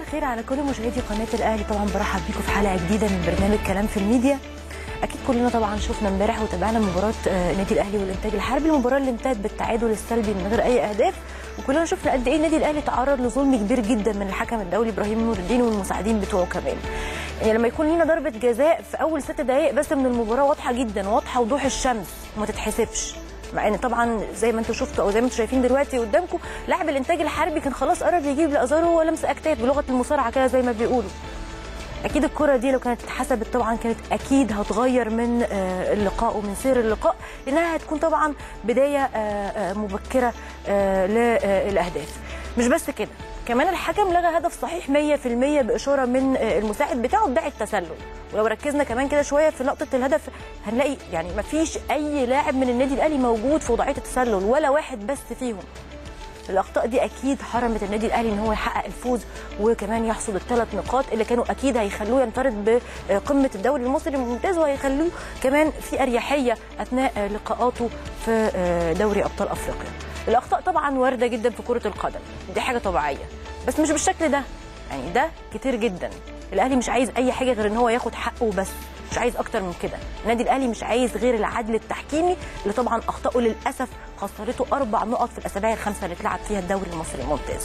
الخير على كل مشاهدي قناه الاهلي طبعا برحب بيكم في حلقه جديده من برنامج كلام في الميديا اكيد كلنا طبعا شفنا امبارح وتابعنا مباراه آه، النادي الاهلي والانتاج الحربي المباراه اللي انتهت بالتعادل السلبي من غير اي اهداف وكلنا شفنا قد ايه النادي الاهلي تعرض لظلم كبير جدا من الحكم الدولي ابراهيم نور الدين والمساعدين بتوعه كمان يعني لما يكون لينا ضربه جزاء في اول ست دقائق بس من المباراه واضحه جدا واضحه وضوح الشمس وما تتحسبش مع ان طبعا زي ما انتم شفتوا او زي ما انتم شايفين دلوقتي قدامكم لاعب الانتاج الحربي كان خلاص قرب يجيب لازارو هو لمس اكتاف بلغه المصارعه كده زي ما بيقولوا اكيد الكره دي لو كانت اتحسبت طبعا كانت اكيد هتغير من آه، اللقاء ومن سير اللقاء لانها هتكون طبعا بدايه آه، آه، مبكره آه، للاهداف مش بس كده كمان الحكم لغى هدف صحيح 100% باشاره من آه، المساعد بتاعه بداعي التسلل ولو ركزنا كمان كده شويه في لقطه الهدف هنلاقي يعني ما فيش اي لاعب من النادي الاهلي موجود في وضعيه التسلل ولا واحد بس فيهم الاخطاء دي اكيد حرمت النادي الاهلي ان هو يحقق الفوز وكمان يحصد الثلاث نقاط اللي كانوا اكيد هيخلوه ينفرد بقمه الدوري المصري الممتاز وهيخلوه كمان في اريحيه اثناء لقاءاته في دوري ابطال افريقيا الاخطاء طبعا وارده جدا في كره القدم دي حاجه طبيعيه بس مش بالشكل ده يعني ده كتير جدا الاهلي مش عايز اي حاجه غير ان هو ياخد حقه بس مش عايز اكتر من كده النادي الاهلي مش عايز غير العدل التحكيمي اللي طبعا اخطائه للاسف خسرته اربع نقط في الاسابيع الخمسه اللي اتلعب فيها الدوري المصري الممتاز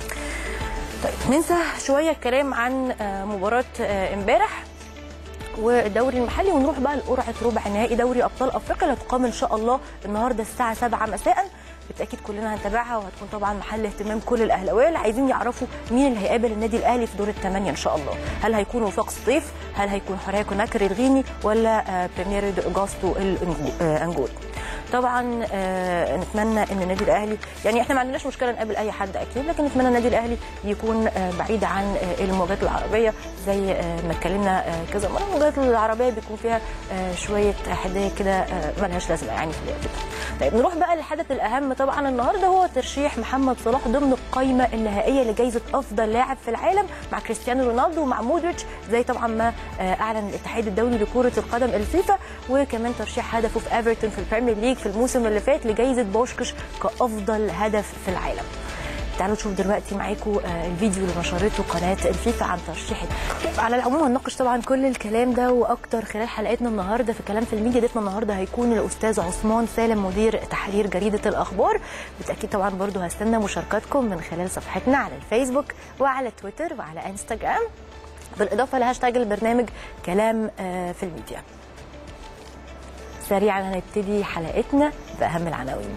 طيب ننسى شويه الكلام عن آه، مباراه آه، امبارح والدوري المحلي ونروح بقى لقرعه ربع نهائي دوري ابطال افريقيا اللي هتقام ان شاء الله النهارده الساعه 7 مساء بالتاكيد كلنا هنتابعها وهتكون طبعا محل اهتمام كل الاهلاويه اللي عايزين يعرفوا مين اللي هيقابل النادي الاهلي في دور الثمانيه ان شاء الله هل هيكون وفاق سطيف هل هيكون حوريه كوناكري الغيني ولا آه، بريميرو دي اوجاستو الانجول طبعا آه، نتمنى ان النادي الاهلي يعني احنا ما عندناش مشكله نقابل اي حد اكيد لكن نتمنى النادي الاهلي يكون آه، بعيد عن آه، المواجهات العربيه زي آه، ما اتكلمنا آه، كذا مره المواجهات العربيه بيكون فيها آه، شويه حدايه كده آه، ملهاش لازمه يعني في الوقت ده طيب نروح بقى للحدث الاهم طبعا النهارده هو ترشيح محمد صلاح ضمن القائمه النهائيه لجائزه افضل لاعب في العالم مع كريستيانو رونالدو ومع مودريتش زي طبعا ما آه، اعلن الاتحاد الدولي لكره القدم الفيفا وكمان ترشيح هدفه في ايفرتون في البريمير ليج في الموسم اللي فات لجائزه بوشكش كافضل هدف في العالم تعالوا نشوف دلوقتي معاكم آه، الفيديو اللي نشرته قناه الفيفا عن ترشيح على العموم هنناقش طبعا كل الكلام ده واكتر خلال حلقتنا النهارده في كلام في الميديا ضيفنا النهارده هيكون الاستاذ عثمان سالم مدير تحرير جريده الاخبار بالتاكيد طبعا برضو هستنى مشاركاتكم من خلال صفحتنا على الفيسبوك وعلى تويتر وعلى انستغرام بالاضافه لهاشتاج البرنامج كلام آه، في الميديا سريعا هنبتدي حلقتنا باهم العناوين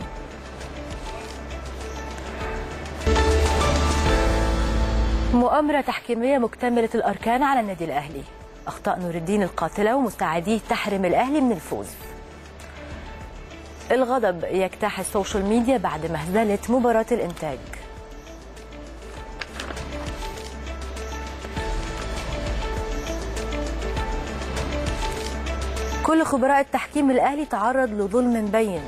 مؤامرة تحكيمية مكتملة الأركان على النادي الأهلي أخطاء نور الدين القاتلة ومساعديه تحرم الأهلي من الفوز الغضب يجتاح السوشيال ميديا بعد مهزلة مباراة الإنتاج كل خبراء التحكيم الأهلي تعرض لظلم بين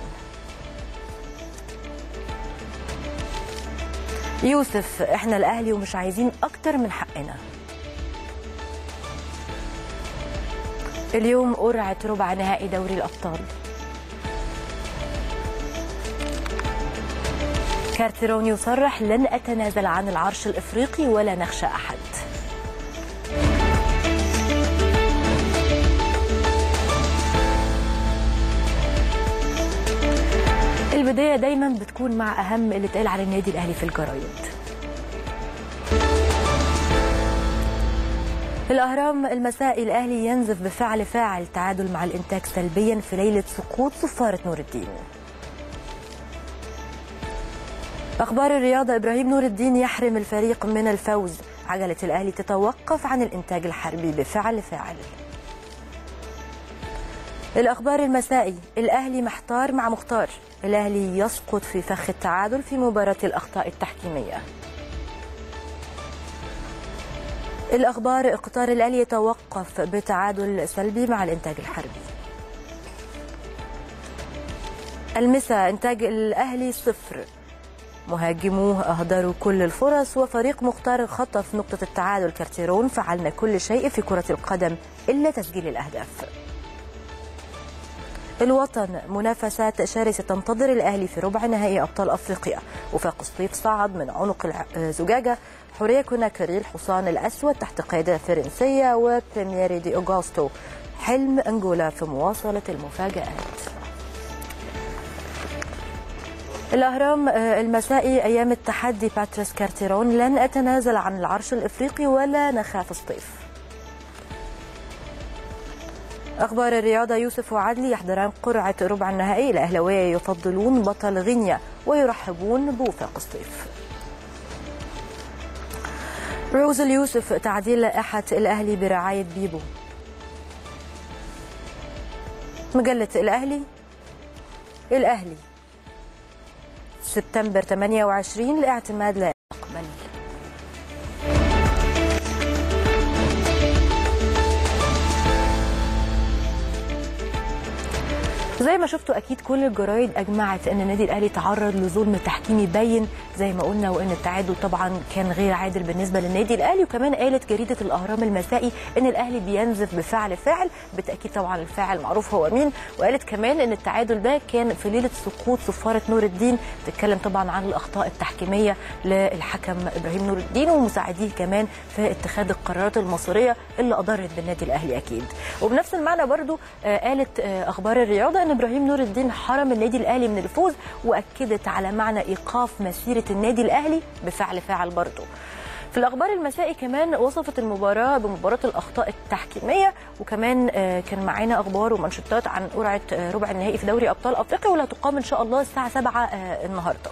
يوسف احنا الاهلي ومش عايزين اكتر من حقنا اليوم قرعه ربع نهائي دوري الابطال كارتيرون يصرح لن اتنازل عن العرش الافريقي ولا نخشى احد البدايه دايما بتكون مع اهم اللي اتقال على النادي الاهلي في الجرايد الأهرام المسائي الأهلي ينزف بفعل فاعل تعادل مع الإنتاج سلبيا في ليلة سقوط صفارة نور الدين أخبار الرياضة إبراهيم نور الدين يحرم الفريق من الفوز عجلة الأهلي تتوقف عن الإنتاج الحربي بفعل فاعل الأخبار المسائي الأهلي محتار مع مختار الأهلي يسقط في فخ التعادل في مباراة الأخطاء التحكيمية الأخبار إقطار الأهلي يتوقف بتعادل سلبي مع الإنتاج الحربي المسا إنتاج الأهلي صفر مهاجموه أهدروا كل الفرص وفريق مختار خطف نقطة التعادل كارتيرون فعلنا كل شيء في كرة القدم إلا تسجيل الأهداف الوطن منافسات شرسة تنتظر الأهلي في ربع نهائي أبطال أفريقيا وفاق الصيف صعد من عنق الزجاجة حورية كوناكري الحصان الأسود تحت قيادة فرنسية وبريميري دي أوغوستو حلم أنجولا في مواصلة المفاجآت الأهرام المسائي أيام التحدي باتريس كارتيرون لن أتنازل عن العرش الإفريقي ولا نخاف الصيف أخبار الرياضة يوسف وعدلي يحضران قرعة ربع النهائي الأهلاوية يفضلون بطل غينيا ويرحبون بوفاق الصيف روز اليوسف تعديل لائحة الأهلي برعاية بيبو مجلة الأهلي الأهلي سبتمبر 28 لاعتماد لا يقبل زي ما شفتوا اكيد كل الجرايد اجمعت ان النادي الاهلي تعرض لظلم تحكيمي باين زي ما قلنا وان التعادل طبعا كان غير عادل بالنسبه للنادي الاهلي وكمان قالت جريده الاهرام المسائي ان الاهلي بينزف بفعل فاعل بالتاكيد طبعا الفاعل معروف هو مين وقالت كمان ان التعادل ده كان في ليله سقوط صفاره نور الدين تتكلم طبعا عن الاخطاء التحكيميه للحكم ابراهيم نور الدين ومساعديه كمان في اتخاذ القرارات المصيريه اللي اضرت بالنادي الاهلي اكيد وبنفس المعنى برضو قالت اخبار الرياضه ان ابراهيم نور الدين حرم النادي الاهلي من الفوز واكدت على معنى ايقاف مسيره النادي الاهلي بفعل فاعل برضه في الاخبار المسائي كمان وصفت المباراه بمباراه الاخطاء التحكيميه وكمان كان معانا اخبار ومنشطات عن قرعه ربع النهائي في دوري ابطال افريقيا واللي هتقام ان شاء الله الساعه 7 النهارده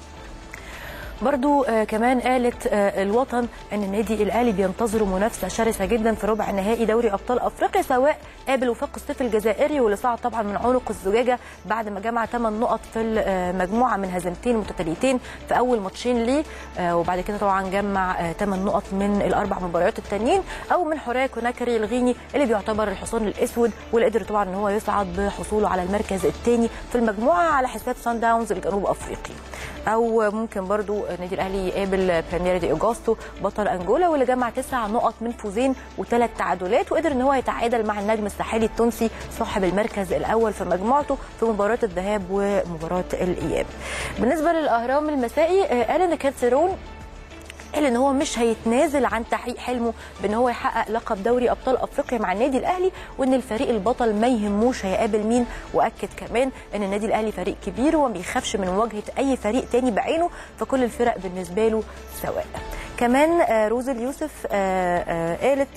برضو آه كمان قالت آه الوطن ان النادي الاهلي بينتظر منافسه شرسه جدا في ربع نهائي دوري ابطال افريقيا سواء قابل وفاق الصيف الجزائري واللي صعد طبعا من عنق الزجاجه بعد ما جمع 8 نقط في المجموعه من هزيمتين متتاليتين في اول ماتشين ليه آه وبعد كده طبعا جمع 8 نقط من الاربع مباريات التانيين او من حوريه كوناكري الغيني اللي بيعتبر الحصان الاسود واللي قدر طبعا ان هو يصعد بحصوله على المركز الثاني في المجموعه على حساب سان داونز الجنوب افريقي او ممكن برضو النادي الاهلي يقابل بريمير دي اوجوستو بطل انجولا واللي جمع تسع نقط من فوزين وثلاث تعادلات وقدر ان هو يتعادل مع النجم الساحلي التونسي صاحب المركز الاول في مجموعته في مباراه الذهاب ومباراه الاياب. بالنسبه للاهرام المسائي قال ان كاتسيرون قال ان هو مش هيتنازل عن تحقيق حلمه بان هو يحقق لقب دوري ابطال افريقيا مع النادي الاهلي وان الفريق البطل ما يهموش هيقابل مين واكد كمان ان النادي الاهلي فريق كبير وما بيخافش من مواجهه اي فريق تاني بعينه فكل الفرق بالنسبه له سواء كمان روز اليوسف قالت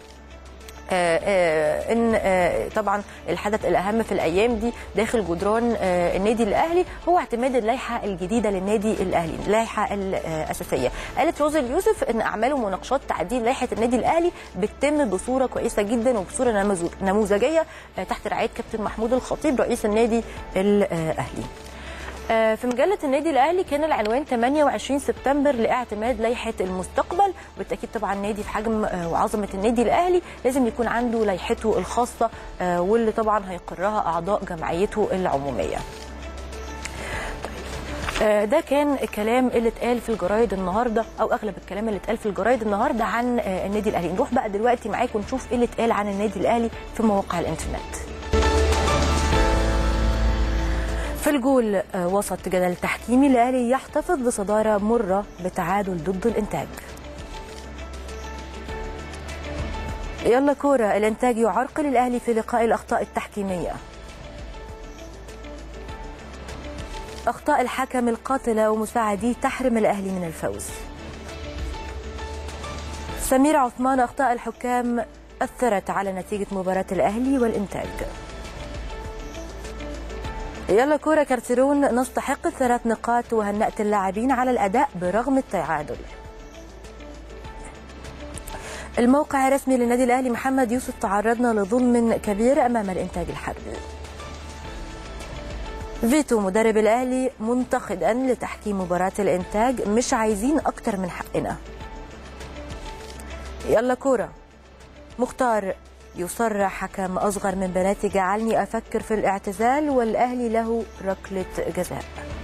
آآ آآ ان آآ طبعا الحدث الاهم في الايام دي داخل جدران النادي الاهلي هو اعتماد اللائحه الجديده للنادي الاهلي اللائحه الاساسيه قالت روز اليوسف ان اعمال ومناقشات تعديل لائحه النادي الاهلي بتتم بصوره كويسه جدا وبصوره نموذجيه تحت رعايه كابتن محمود الخطيب رئيس النادي الاهلي في مجلة النادي الأهلي كان العنوان 28 سبتمبر لاعتماد لائحة المستقبل بالتأكيد طبعا النادي في حجم وعظمة النادي الأهلي لازم يكون عنده لائحته الخاصة واللي طبعا هيقرها أعضاء جمعيته العمومية ده كان الكلام اللي اتقال في الجرايد النهارده او اغلب الكلام اللي اتقال في الجرايد النهارده عن النادي الاهلي نروح بقى دلوقتي معاكم ونشوف ايه اللي اتقال عن النادي الاهلي في مواقع الانترنت في الجول وسط جدل تحكيمي الاهلي يحتفظ بصداره مره بتعادل ضد الانتاج يلا كوره الانتاج يعرقل الاهلي في لقاء الاخطاء التحكيميه اخطاء الحكم القاتله ومساعديه تحرم الاهلي من الفوز سمير عثمان اخطاء الحكام اثرت على نتيجه مباراه الاهلي والانتاج يلا كورة كارتيرون نستحق الثلاث نقاط وهنأت اللاعبين على الأداء برغم التعادل الموقع الرسمي للنادي الأهلي محمد يوسف تعرضنا لظلم كبير أمام الإنتاج الحربي فيتو مدرب الأهلي منتقدا لتحكيم مباراة الإنتاج مش عايزين أكتر من حقنا يلا كورة مختار يصرح حكم أصغر من بناتي جعلني أفكر في الاعتزال والأهلي له ركلة جزاء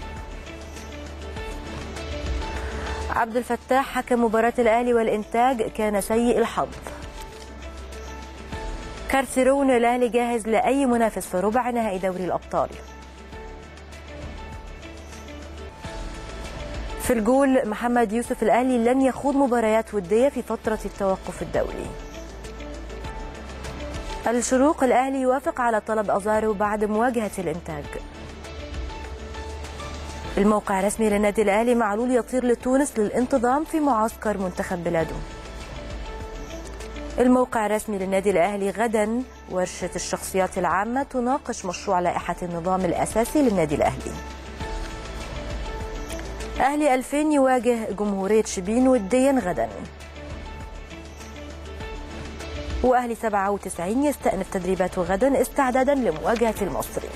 عبد الفتاح حكم مباراة الأهلي والإنتاج كان سيء الحظ كارتيرون الاهلي جاهز لاي منافس في ربع نهائي دوري الابطال في الجول محمد يوسف الاهلي لن يخوض مباريات وديه في فتره التوقف الدولي الشروق الاهلي يوافق على طلب ازارو بعد مواجهه الانتاج الموقع الرسمي للنادي الاهلي معلول يطير لتونس للانتظام في معسكر منتخب بلاده الموقع الرسمي للنادي الاهلي غدا ورشه الشخصيات العامه تناقش مشروع لائحه النظام الاساسي للنادي الاهلي اهلي 2000 يواجه جمهوريه شبين وديا غدا واهلي 97 يستأنف تدريباته غدا استعدادا لمواجهه المصري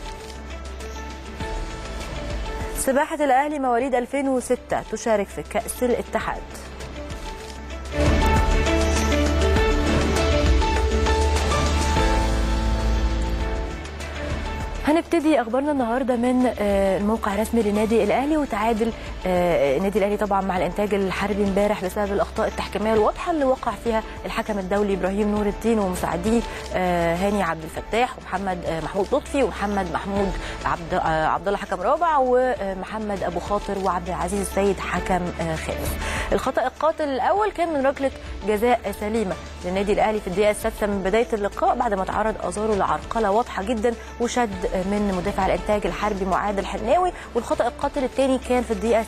سباحة الأهلي مواليد 2006 تشارك في كأس الاتحاد هنبتدي اخبارنا النهارده من الموقع الرسمي للنادي الاهلي وتعادل النادي الاهلي طبعا مع الانتاج الحربي امبارح بسبب الاخطاء التحكيميه الواضحه اللي وقع فيها الحكم الدولي ابراهيم نور الدين ومساعديه هاني عبد الفتاح ومحمد محمود لطفي ومحمد محمود عبد عبد الله حكم رابع ومحمد ابو خاطر وعبد العزيز السيد حكم خامس. الخطا القاتل الاول كان من ركله جزاء سليمه للنادي الاهلي في الدقيقه السادسه من بدايه اللقاء بعد ما تعرض ازارو لعرقله واضحه جدا وشد من مدافع الانتاج الحربي معاد الحناوي والخطا القاتل الثاني كان في الدقيقه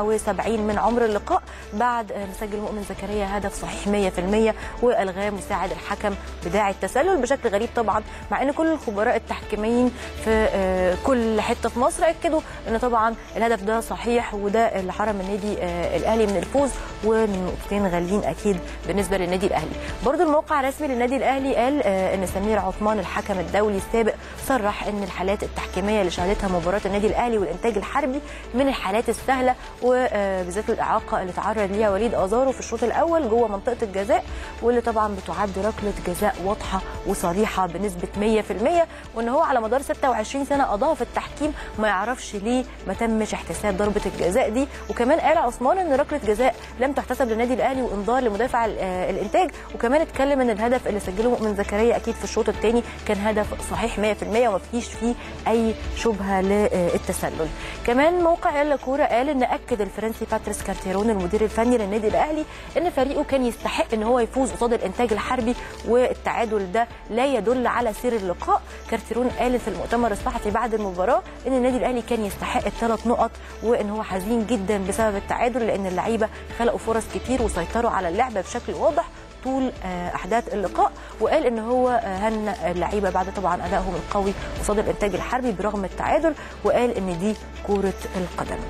79 من عمر اللقاء بعد مسجل مؤمن زكريا هدف صحيح 100% والغاه مساعد الحكم بداعي التسلل بشكل غريب طبعا مع ان كل الخبراء التحكيميين في كل حته في مصر اكدوا ان طبعا الهدف ده صحيح وده اللي حرم النادي الاهلي من الفوز ومن نقطتين غاليين اكيد بالنسبه للنادي الاهلي برضو الموقع الرسمي للنادي الاهلي قال ان سمير عثمان الحكم الدولي السابق صرح ان الحالات التحكيميه اللي شهدتها مباراه النادي الاهلي والانتاج الحربي من الحالات السهله وبالذات الاعاقه اللي تعرض ليها وليد ازارو في الشوط الاول جوه منطقه الجزاء واللي طبعا بتعد ركله جزاء واضحه وصريحه بنسبه 100% وان هو على مدار 26 سنه قضاها في التحكيم ما يعرفش ليه ما تمش احتساب ضربه الجزاء دي وكمان قال عثمان ان ركله جزاء لم تحتسب للنادي الاهلي وانذار لمدافع الانتاج وكمان اتكلم ان الهدف اللي سجله مؤمن زكريا اكيد في الشوط الثاني كان هدف صحيح 100% وما فيش فيه اي شبهه للتسلل كمان موقع يلا كوره قال ان اكد الفرنسي باتريس كارتيرون المدير الفني للنادي الاهلي ان فريقه كان يستحق ان هو يفوز قصاد الانتاج الحربي والتعادل ده لا يدل على سير اللقاء كارتيرون قال في المؤتمر الصحفي بعد المباراه ان النادي الاهلي كان يستحق الثلاث نقط وان هو حزين جدا بسبب التعادل لان اللعيبه خلقوا فرص كتير وسيطروا على اللعبه بشكل واضح طول احداث اللقاء وقال ان هو هنأ اللعيبه بعد طبعا ادائهم القوي قصاد الانتاج الحربي برغم التعادل وقال ان دي كره القدم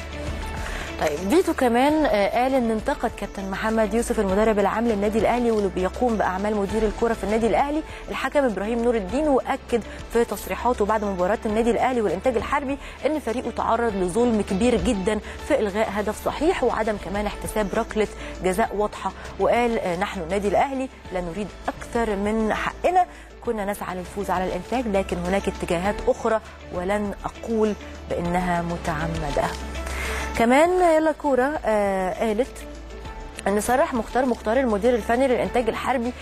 طيب فيتو كمان قال ان انتقد كابتن محمد يوسف المدرب العام للنادي الاهلي واللي بيقوم باعمال مدير الكره في النادي الاهلي الحكم ابراهيم نور الدين واكد في تصريحاته بعد مباراه النادي الاهلي والانتاج الحربي ان فريقه تعرض لظلم كبير جدا في الغاء هدف صحيح وعدم كمان احتساب ركله جزاء واضحه وقال نحن النادي الاهلي لا نريد اكثر من حقنا كنا نسعى للفوز على الانتاج لكن هناك اتجاهات اخرى ولن اقول بانها متعمده كمان يلا كوره آه قالت ان صرح مختار مختار المدير الفني للانتاج الحربي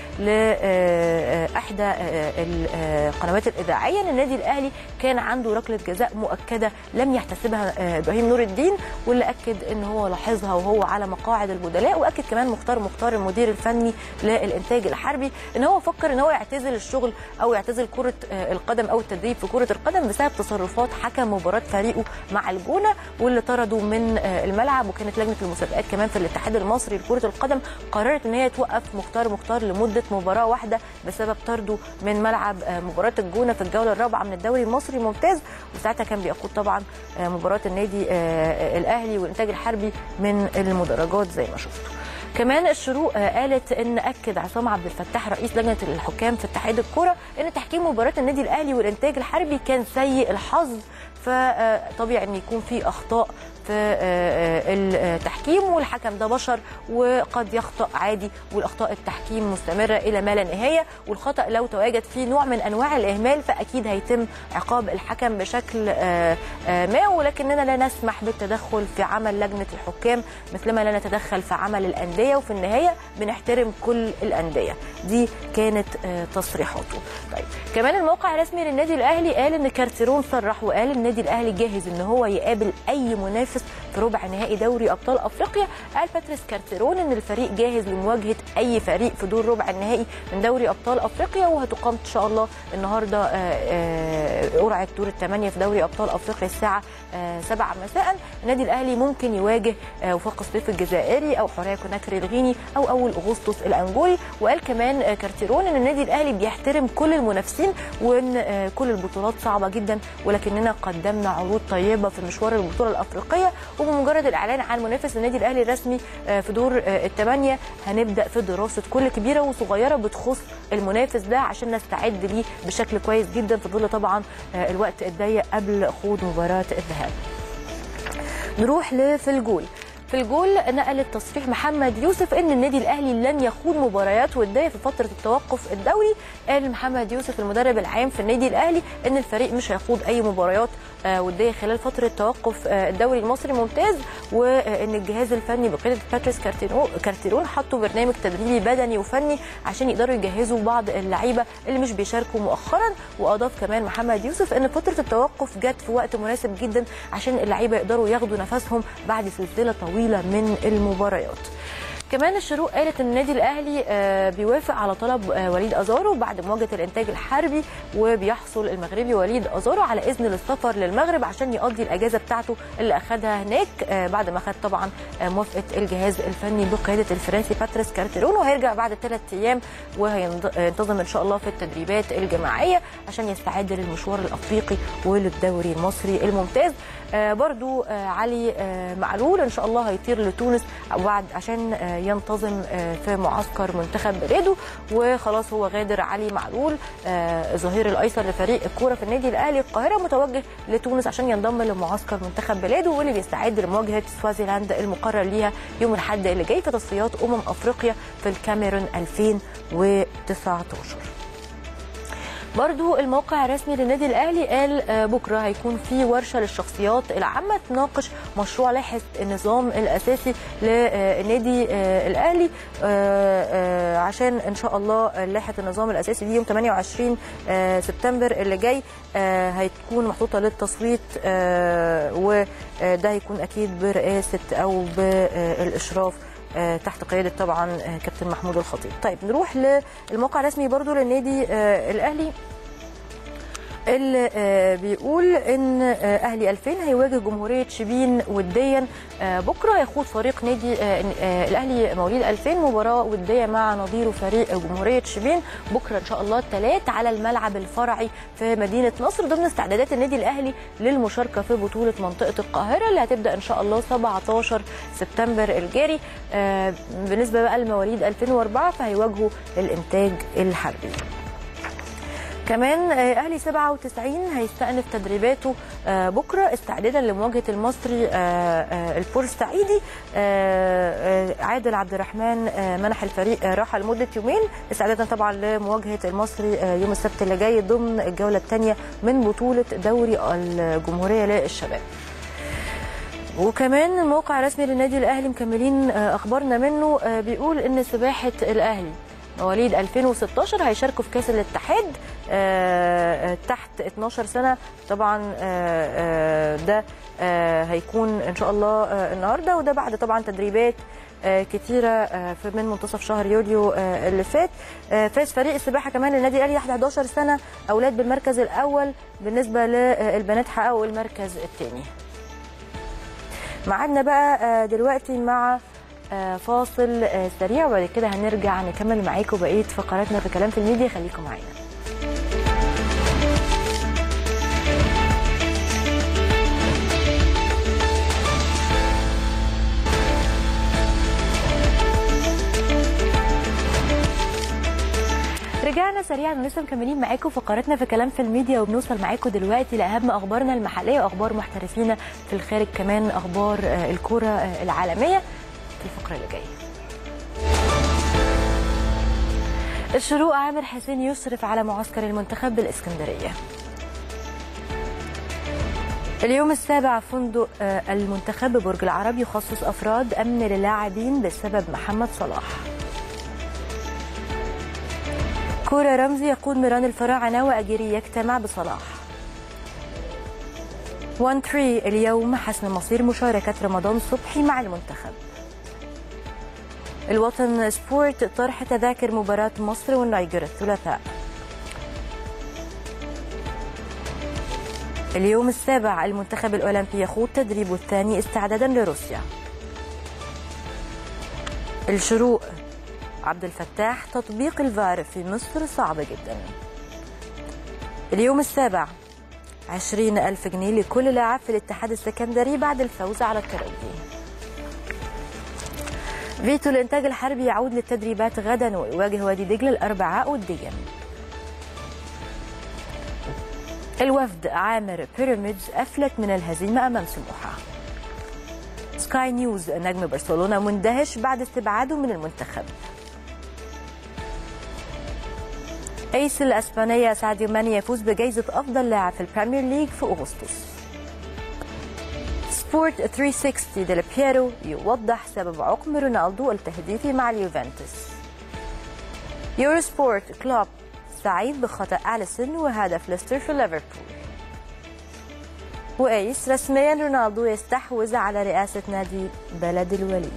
لاحدى القنوات الاذاعيه ان النادي الاهلي كان عنده ركله جزاء مؤكده لم يحتسبها ابراهيم نور الدين واللي اكد ان هو لاحظها وهو على مقاعد البدلاء واكد كمان مختار مختار المدير الفني للانتاج الحربي ان هو فكر ان هو يعتزل الشغل او يعتزل كره القدم او التدريب في كره القدم بسبب تصرفات حكم مباراه فريقه مع الجونه واللي طردوا من الملعب وكانت لجنه المسابقات كمان في الاتحاد المصري لكره القدم قررت ان هي توقف مختار مختار لمده مباراه واحده بسبب طرده من ملعب مباراه الجونه في الجوله الرابعه من الدوري المصري الممتاز وساعتها كان بيقود طبعا مباراه النادي الاهلي والانتاج الحربي من المدرجات زي ما شفتوا كمان الشروق قالت ان اكد عصام عبد الفتاح رئيس لجنه الحكام في اتحاد الكره ان تحكيم مباراه النادي الاهلي والانتاج الحربي كان سيء الحظ فطبيعي ان يكون في اخطاء في التحكيم والحكم ده بشر وقد يخطأ عادي والاخطاء التحكيم مستمره الى ما لا نهايه والخطأ لو تواجد فيه نوع من انواع الاهمال فاكيد هيتم عقاب الحكم بشكل ما ولكننا لا نسمح بالتدخل في عمل لجنه الحكام مثلما لا نتدخل في عمل الانديه وفي النهايه بنحترم كل الانديه دي كانت تصريحاته طيب كمان الموقع الرسمي للنادي الاهلي قال ان كارتيرون صرح وقال النادي الاهلي جاهز ان هو يقابل اي منافس في ربع نهائي دوري ابطال افريقيا قال باتريس كارتيرون ان الفريق جاهز لمواجهه اي فريق في دور ربع النهائي من دوري ابطال افريقيا وهتقام ان شاء الله النهارده قرعه دور الثمانيه في دوري ابطال افريقيا الساعه 7 مساء النادي الاهلي ممكن يواجه وفاق الصيف الجزائري او حوريه كوناكري الغيني او اول اغسطس الانجولي وقال كمان كارتيرون ان النادي الاهلي بيحترم كل المنافسين وان كل البطولات صعبه جدا ولكننا قدمنا عروض طيبه في مشوار البطوله الافريقيه وبمجرد الاعلان عن منافس النادي الاهلي الرسمي في دور الثمانيه هنبدا في دراسه كل كبيره وصغيره بتخص المنافس ده عشان نستعد ليه بشكل كويس جدا في ظل طبعا الوقت الضيق قبل خوض مباراه الذهاب. نروح لفي الجول في الجول نقل التصريح محمد يوسف ان النادي الاهلي لن يخوض مباريات وديه في فتره التوقف الدوري قال محمد يوسف المدرب العام في النادي الاهلي ان الفريق مش هيخوض اي مباريات وديه خلال فتره توقف الدوري المصري ممتاز وان الجهاز الفني بقياده باتريس كارتيرون حطوا برنامج تدريبي بدني وفني عشان يقدروا يجهزوا بعض اللعيبه اللي مش بيشاركوا مؤخرا واضاف كمان محمد يوسف ان فتره التوقف جت في وقت مناسب جدا عشان اللعيبه يقدروا ياخدوا نفسهم بعد سلسله طويله من المباريات كمان الشروق قالت ان النادي الاهلي بيوافق على طلب وليد ازارو بعد مواجهه الانتاج الحربي وبيحصل المغربي وليد ازارو على اذن للسفر للمغرب عشان يقضي الاجازه بتاعته اللي اخذها هناك بعد ما خد طبعا موافقه الجهاز الفني بقياده الفرنسي باتريس كارتيرون وهيرجع بعد ثلاث ايام وهينتظم ان شاء الله في التدريبات الجماعيه عشان يستعد للمشوار الافريقي وللدوري المصري الممتاز برضو علي معلول ان شاء الله هيطير لتونس بعد عشان ينتظم في معسكر منتخب بلاده وخلاص هو غادر علي معلول ظهير الايسر لفريق الكوره في النادي الاهلي القاهره متوجه لتونس عشان ينضم لمعسكر منتخب بلاده واللي بيستعد لمواجهه سوازيلاند المقرر ليها يوم الاحد اللي جاي في تصفيات امم افريقيا في الكاميرون 2019 برضو الموقع الرسمي للنادي الاهلي قال بكره هيكون في ورشه للشخصيات العامه تناقش مشروع لائحه النظام الاساسي للنادي الاهلي عشان ان شاء الله لائحه النظام الاساسي دي يوم 28 سبتمبر اللي جاي هتكون محطوطه للتصويت وده هيكون اكيد برئاسه او بالاشراف تحت قياده طبعا كابتن محمود الخطيب طيب نروح للموقع الرسمي برضو للنادي الاهلي اللي بيقول ان اهلي 2000 هيواجه جمهوريه شبين وديا بكره هيخوض فريق نادي الاهلي مواليد 2000 مباراه وديه مع نظيره فريق جمهوريه شبين بكره ان شاء الله الثلاث على الملعب الفرعي في مدينه نصر ضمن استعدادات النادي الاهلي للمشاركه في بطوله منطقه القاهره اللي هتبدا ان شاء الله 17 سبتمبر الجاري بالنسبه بقى لمواليد 2004 فهيواجهوا الانتاج الحربي كمان اهلي 97 هيستأنف تدريباته بكره استعدادا لمواجهه المصري البورسعيدي عادل عبد الرحمن منح الفريق راحه لمده يومين استعدادا طبعا لمواجهه المصري يوم السبت اللي جاي ضمن الجوله الثانيه من بطوله دوري الجمهوريه للشباب وكمان الموقع الرسمي للنادي الاهلي مكملين اخبارنا منه بيقول ان سباحه الاهلي مواليد 2016 هيشاركوا في كاس الاتحاد تحت 12 سنه طبعا ده هيكون ان شاء الله النهارده وده بعد طبعا تدريبات كتيرة في من منتصف شهر يوليو اللي فات فاز فريق السباحة كمان للنادي الأهلي 11 سنة أولاد بالمركز الأول بالنسبة للبنات حققوا المركز الثاني معادنا بقى دلوقتي مع فاصل سريع وبعد كده هنرجع نكمل معاكم بقيه فقراتنا في كلام في الميديا خليكم معانا رجعنا سريعا ولسه مكملين معاكم فقراتنا في كلام في الميديا وبنوصل معاكم دلوقتي لاهم اخبارنا المحليه واخبار محترفينا في الخارج كمان اخبار آه، الكره آه، العالميه في الفقره اللي جايه الشروق عامر حسين يشرف على معسكر المنتخب بالاسكندريه اليوم السابع فندق آه، المنتخب ببرج العرب يخصص افراد امن للاعبين بسبب محمد صلاح كورة رمزي يقود ميران الفراعنة وأجيري يجتمع بصلاح 1 3 اليوم حسم مصير مشاركة رمضان صبحي مع المنتخب الوطن سبورت طرح تذاكر مباراة مصر والنيجر الثلاثاء اليوم السابع المنتخب الأولمبي يخوض تدريبه الثاني استعدادا لروسيا الشروق عبد الفتاح تطبيق الفار في مصر صعب جدا اليوم السابع عشرين ألف جنيه لكل لاعب في الاتحاد السكندري بعد الفوز على الترجي فيتو الإنتاج الحربي يعود للتدريبات غدا ويواجه وادي دجلة الأربعاء وديا الوفد عامر بيراميدز أفلت من الهزيمة أمام سموحة سكاي نيوز نجم برشلونة مندهش بعد استبعاده من المنتخب ايس الاسبانيه ساديو ماني يفوز بجائزه افضل لاعب في البريمير ليج في اغسطس سبورت 360 ديل بييرو يوضح سبب عقم رونالدو التهديفي مع اليوفنتوس يورو سبورت كلوب سعيد بخطأ أليسون وهدف ليستر في ليفربول وأيس رسميا رونالدو يستحوذ على رئاسة نادي بلد الوليد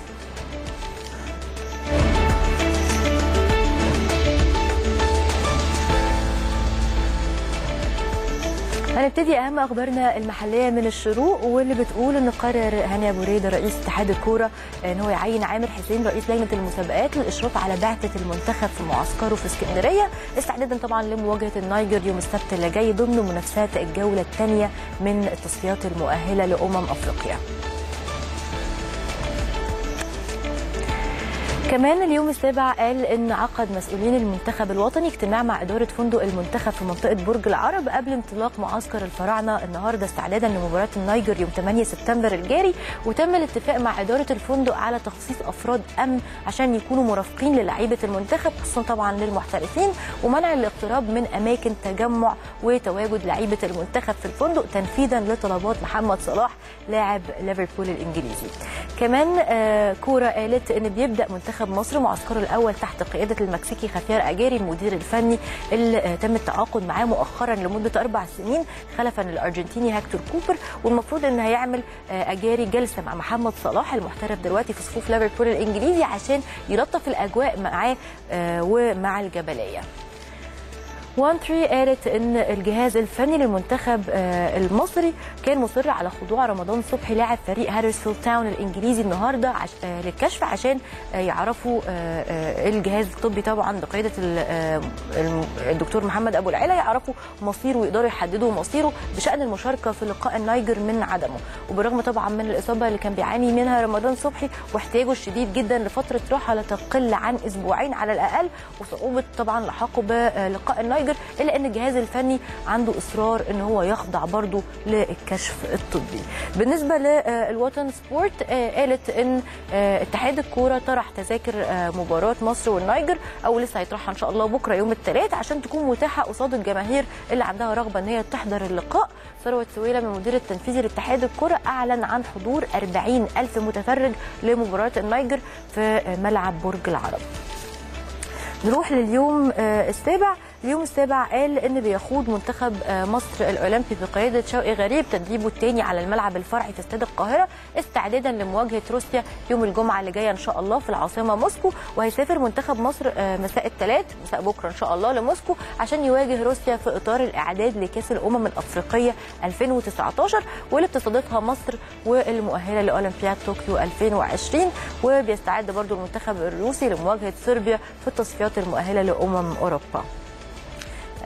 هنبتدي اهم اخبارنا المحليه من الشروق واللي بتقول ان قرر هاني ابو ريده رئيس اتحاد الكوره ان هو يعين عامر حسين رئيس لجنه المسابقات للاشراف على بعثه المنتخب في معسكره في اسكندريه استعدادا طبعا لمواجهه النيجر يوم السبت اللي جاي ضمن منافسات الجوله الثانيه من التصفيات المؤهله لامم افريقيا. كمان اليوم السابع قال ان عقد مسؤولين المنتخب الوطني اجتماع مع اداره فندق المنتخب في منطقه برج العرب قبل انطلاق معسكر الفراعنه النهارده استعدادا لمباراه النيجر يوم 8 سبتمبر الجاري وتم الاتفاق مع اداره الفندق على تخصيص افراد امن عشان يكونوا مرافقين للاعيبه المنتخب خصوصا طبعا للمحترفين ومنع الاقتراب من اماكن تجمع وتواجد لعيبه المنتخب في الفندق تنفيذا لطلبات محمد صلاح لاعب ليفربول الانجليزي. كمان آه كوره قالت ان بيبدا منتخب مصر معسكره الاول تحت قياده المكسيكي خافير اجاري المدير الفني اللي آه تم التعاقد معاه مؤخرا لمده اربع سنين خلفا الارجنتيني هكتور كوبر والمفروض ان هيعمل آه اجاري جلسه مع محمد صلاح المحترف دلوقتي في صفوف ليفربول الانجليزي عشان يلطف الاجواء معاه آه ومع الجبليه. 1 3 قالت ان الجهاز الفني للمنتخب آه، المصري كان مصر على خضوع رمضان صبحي لاعب فريق هارسفيلد تاون الانجليزي النهارده عش... آه، للكشف عشان آه، يعرفوا آه، آه، الجهاز الطبي طبعا بقياده ال- آه، الم- الدكتور محمد ابو العلا يعرفوا مصيره ويقدروا يحددوا مصيره بشان المشاركه في لقاء النيجر من عدمه وبالرغم طبعا من الاصابه اللي كان بيعاني منها رمضان صبحي واحتياجه الشديد جدا لفتره راحه لا تقل عن اسبوعين على الاقل وصعوبه طبعا لحاقه بلقاء النيجر الا ان الجهاز الفني عنده اصرار ان هو يخضع برضه للكشف الطبي بالنسبه للوطن سبورت آه، قالت ان آه، اتحاد الكوره طرح تذاكر آه، مباراه مصر والنيجر او لسه هيطرحها ان شاء الله بكره يوم الثلاث عشان تكون متاحه قصاد الجماهير اللي عندها رغبه ان هي تحضر اللقاء ثروت سويلة من المدير التنفيذي لاتحاد الكرة أعلن عن حضور 40 ألف متفرج لمباراة النيجر في ملعب برج العرب نروح لليوم آه، السابع اليوم السابع قال ان بيخوض منتخب آه، مصر الاولمبي بقياده شوقي غريب تدريبه الثاني على الملعب الفرعي في استاد القاهره استعدادا لمواجهه روسيا يوم الجمعه اللي جايه ان شاء الله في العاصمه موسكو وهيسافر منتخب مصر آه، مساء الثلاث مساء بكره ان شاء الله لموسكو عشان يواجه روسيا في اطار الاعداد لكاس الامم الافريقيه 2019 واللي بتستضيفها مصر واللي مؤهله لاولمبياد طوكيو 2020 وبيستعد برضو المنتخب الروسي لمواجهه صربيا في التصفيات المؤهله لامم اوروبا. طيب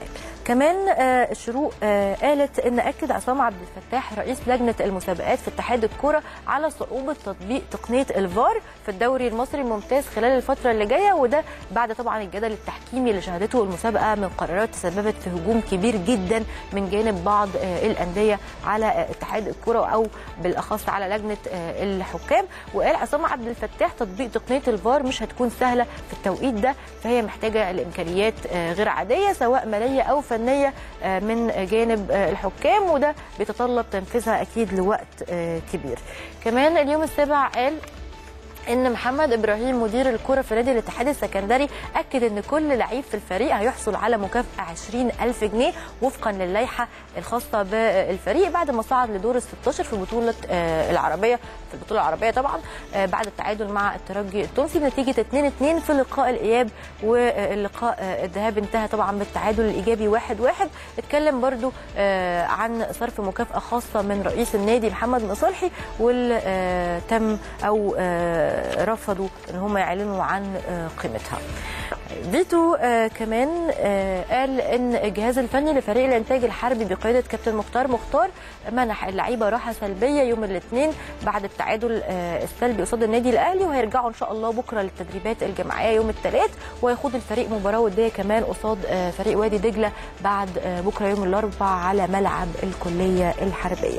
كمان آه، الشروق آه، قالت ان اكد عصام عبد الفتاح رئيس لجنه المسابقات في اتحاد الكره على صعوبه تطبيق تقنيه الفار في الدوري المصري الممتاز خلال الفتره اللي جايه وده بعد طبعا الجدل التحكيمي اللي شهدته المسابقه من قرارات تسببت في هجوم كبير جدا من جانب بعض آه، الانديه على آه، اتحاد الكره او بالاخص على لجنه آه، الحكام وقال عصام عبد الفتاح تطبيق تقنيه الفار مش هتكون سهله في التوقيت ده فهي محتاجه لامكانيات آه، غير عاديه سواء ماليه او فنيه آه، من جانب آه، الحكام وده بيتطلب تنفيذها اكيد لوقت آه، كبير كمان اليوم السابع قال ان محمد ابراهيم مدير الكره في نادي الاتحاد السكندري اكد ان كل لعيب في الفريق هيحصل على مكافاه 20000 جنيه وفقا للائحه الخاصه بالفريق بعد ما صعد لدور ال 16 في بطوله آه، العربيه في البطوله العربيه طبعا آه، بعد التعادل مع الترجي التونسي بنتيجه 2-2 في لقاء الاياب واللقاء آه، الذهاب انتهى طبعا بالتعادل الايجابي 1-1 اتكلم برضو آه، عن صرف مكافاه خاصه من رئيس النادي محمد مصالحي واللي آه، تم او آه، رفضوا ان هم يعلنوا عن آه، قيمتها فيتو آه كمان آه قال ان الجهاز الفني لفريق الانتاج الحربي بقياده كابتن مختار مختار منح اللعيبه راحه سلبيه يوم الاثنين بعد التعادل آه السلبي قصاد النادي الاهلي وهيرجعوا ان شاء الله بكره للتدريبات الجماعيه يوم الثلاث ويخوض الفريق مباراه وديه كمان قصاد آه فريق وادي دجله بعد آه بكره يوم الاربعاء على ملعب الكليه الحربيه.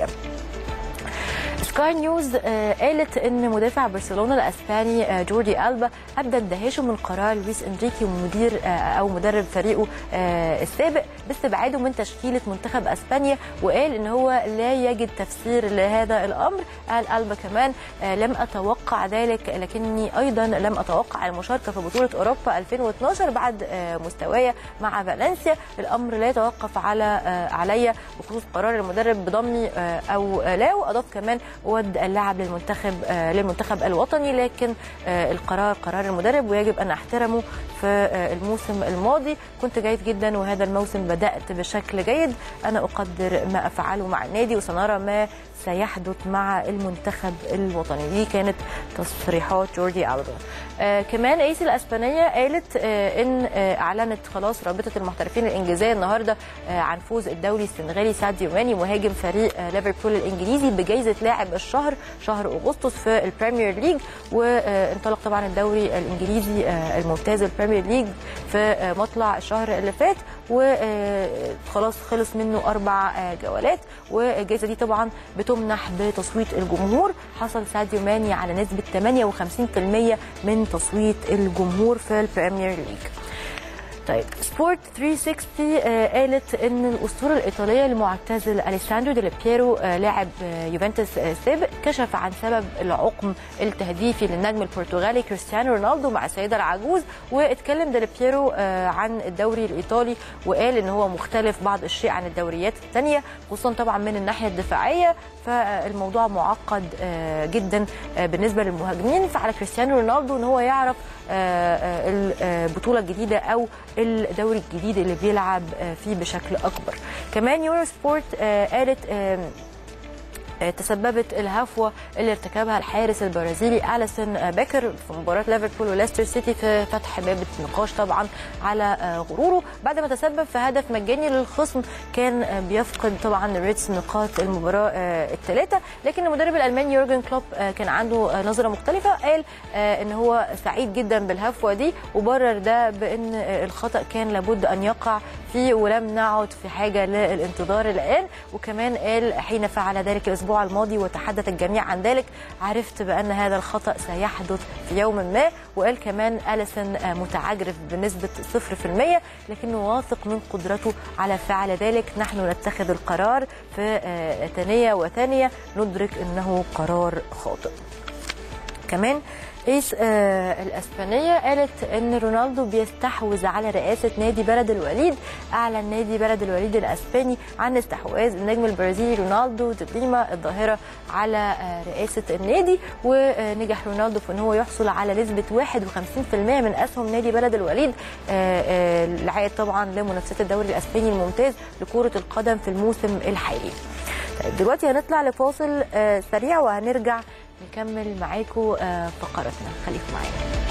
سكاي نيوز آه، قالت ان مدافع برشلونه الاسباني آه، جوردي البا ابدى اندهاشه من قرار لويس انريكي ومدير آه، او مدرب فريقه آه، السابق باستبعاده من تشكيله منتخب اسبانيا وقال ان هو لا يجد تفسير لهذا الامر قال البا كمان آه، لم اتوقع ذلك لكني ايضا لم اتوقع المشاركه في بطوله اوروبا 2012 بعد آه، مستواي مع فالنسيا الامر لا يتوقف على آه، علي بخصوص قرار المدرب بضمي آه، او آه، لا واضاف كمان ود اللاعب للمنتخب آه، للمنتخب الوطني لكن آه، القرار قرار المدرب ويجب ان احترمه في آه، الموسم الماضي كنت جيد جدا وهذا الموسم بدات بشكل جيد انا اقدر ما افعله مع النادي وسنرى ما سيحدث مع المنتخب الوطني دي كانت تصريحات جوردي ألبا آه كمان ايسي الاسبانيه قالت آه ان آه اعلنت خلاص رابطه المحترفين الانجليزيه النهارده آه عن فوز الدولي السنغالي ساديو ماني مهاجم فريق آه ليفربول الانجليزي بجائزه لاعب الشهر شهر اغسطس في البريمير ليج وانطلق طبعا الدوري الانجليزي آه الممتاز البريمير ليج في آه مطلع الشهر اللي فات وخلاص خلص منه اربع آه جولات والجائزه دي طبعا بتمنح بتصويت الجمهور حصل ساديو ماني على نسبه 58% من تصويت الجمهور في البريمير ليج طيب سبورت 360 آه قالت ان الاسطوره الايطاليه المعتزل اليساندرو ديل بييرو آه لاعب آه يوفنتوس آه سابق كشف عن سبب العقم التهديفي للنجم البرتغالي كريستيانو رونالدو مع السيده العجوز واتكلم ديل بييرو آه عن الدوري الايطالي وقال ان هو مختلف بعض الشيء عن الدوريات الثانيه خصوصا طبعا من الناحيه الدفاعيه فالموضوع معقد آه جدا آه بالنسبه للمهاجمين فعلى كريستيانو رونالدو ان هو يعرف البطوله الجديده او الدوري الجديد اللي بيلعب فيه بشكل اكبر كمان يورو سبورت قالت تسببت الهفوه اللي ارتكبها الحارس البرازيلي اليسون بيكر في مباراه ليفربول وليستر سيتي في فتح باب النقاش طبعا على غروره بعد ما تسبب في هدف مجاني للخصم كان بيفقد طبعا ريتس نقاط المباراه الثلاثه لكن المدرب الالماني يورجن كلوب كان عنده نظره مختلفه قال ان هو سعيد جدا بالهفوه دي وبرر ده بان الخطا كان لابد ان يقع فيه ولم نعد في حاجه للانتظار الان وكمان قال حين فعل ذلك الاسبوع الاسبوع الماضي وتحدث الجميع عن ذلك عرفت بان هذا الخطا سيحدث في يوم ما وقال كمان اليسون متعجرف بنسبه 0% لكنه واثق من قدرته على فعل ذلك نحن نتخذ القرار في ثانيه وثانيه ندرك انه قرار خاطئ كمان ايس آه الاسبانيه قالت ان رونالدو بيستحوذ على رئاسه نادي بلد الوليد اعلن نادي بلد الوليد الاسباني عن استحواذ النجم البرازيلي رونالدو ديليما الظاهره على آه رئاسه النادي ونجح رونالدو في ان هو يحصل على نسبه 51% من اسهم نادي بلد الوليد آه اللي عاد طبعا لمنافسه الدوري الاسباني الممتاز لكره القدم في الموسم الحالي طيب دلوقتي هنطلع لفاصل سريع وهنرجع نكمل معاكم فقراتنا خليكم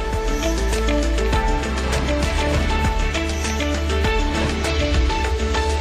معانا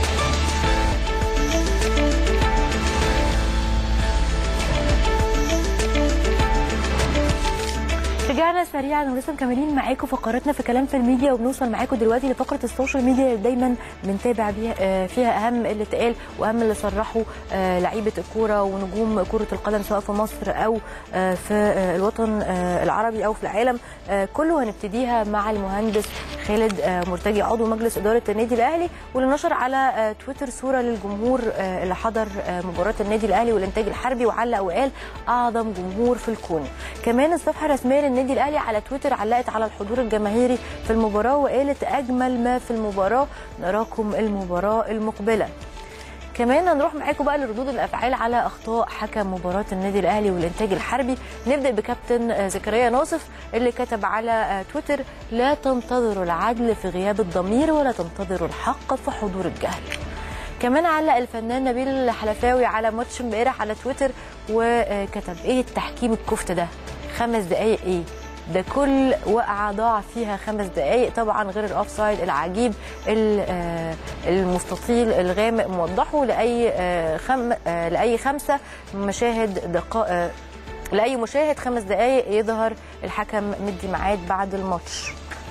سريعا ولسه مكملين معاكم فقراتنا في كلام في الميديا وبنوصل معاكم دلوقتي لفقره السوشيال ميديا اللي دايما بنتابع بيها آه، فيها اهم اللي اتقال واهم اللي صرحوا آه، لعيبه الكوره ونجوم كره القدم سواء في مصر او آه، في آه، الوطن آه، العربي او في العالم آه، كله هنبتديها مع المهندس خالد آه، مرتجي عضو مجلس اداره النادي الاهلي واللي نشر على آه، تويتر صوره للجمهور آه، اللي حضر آه، مباراه النادي الاهلي والانتاج الحربي وعلق وقال اعظم جمهور في الكون كمان الصفحه الرسميه للنادي الاهلي على تويتر علقت على الحضور الجماهيري في المباراه وقالت اجمل ما في المباراه نراكم المباراه المقبله كمان هنروح معاكم بقى لردود الافعال على اخطاء حكم مباراه النادي الاهلي والانتاج الحربي نبدا بكابتن آه، زكريا ناصف اللي كتب على آه، تويتر لا تنتظروا العدل في غياب الضمير ولا تنتظروا الحق في حضور الجهل كمان علق الفنان نبيل الحلفاوي على ماتش امبارح على تويتر وكتب ايه التحكيم الكفته ده خمس دقايق ايه ده كل وقعه ضاع فيها خمس دقائق طبعا غير الاوفسايد العجيب ال- آه، المستطيل الغامق موضحه لاي آه، خم آه، لاي خمسه مشاهد دقائق لاي مشاهد خمس دقائق يظهر الحكم مدي ميعاد بعد الماتش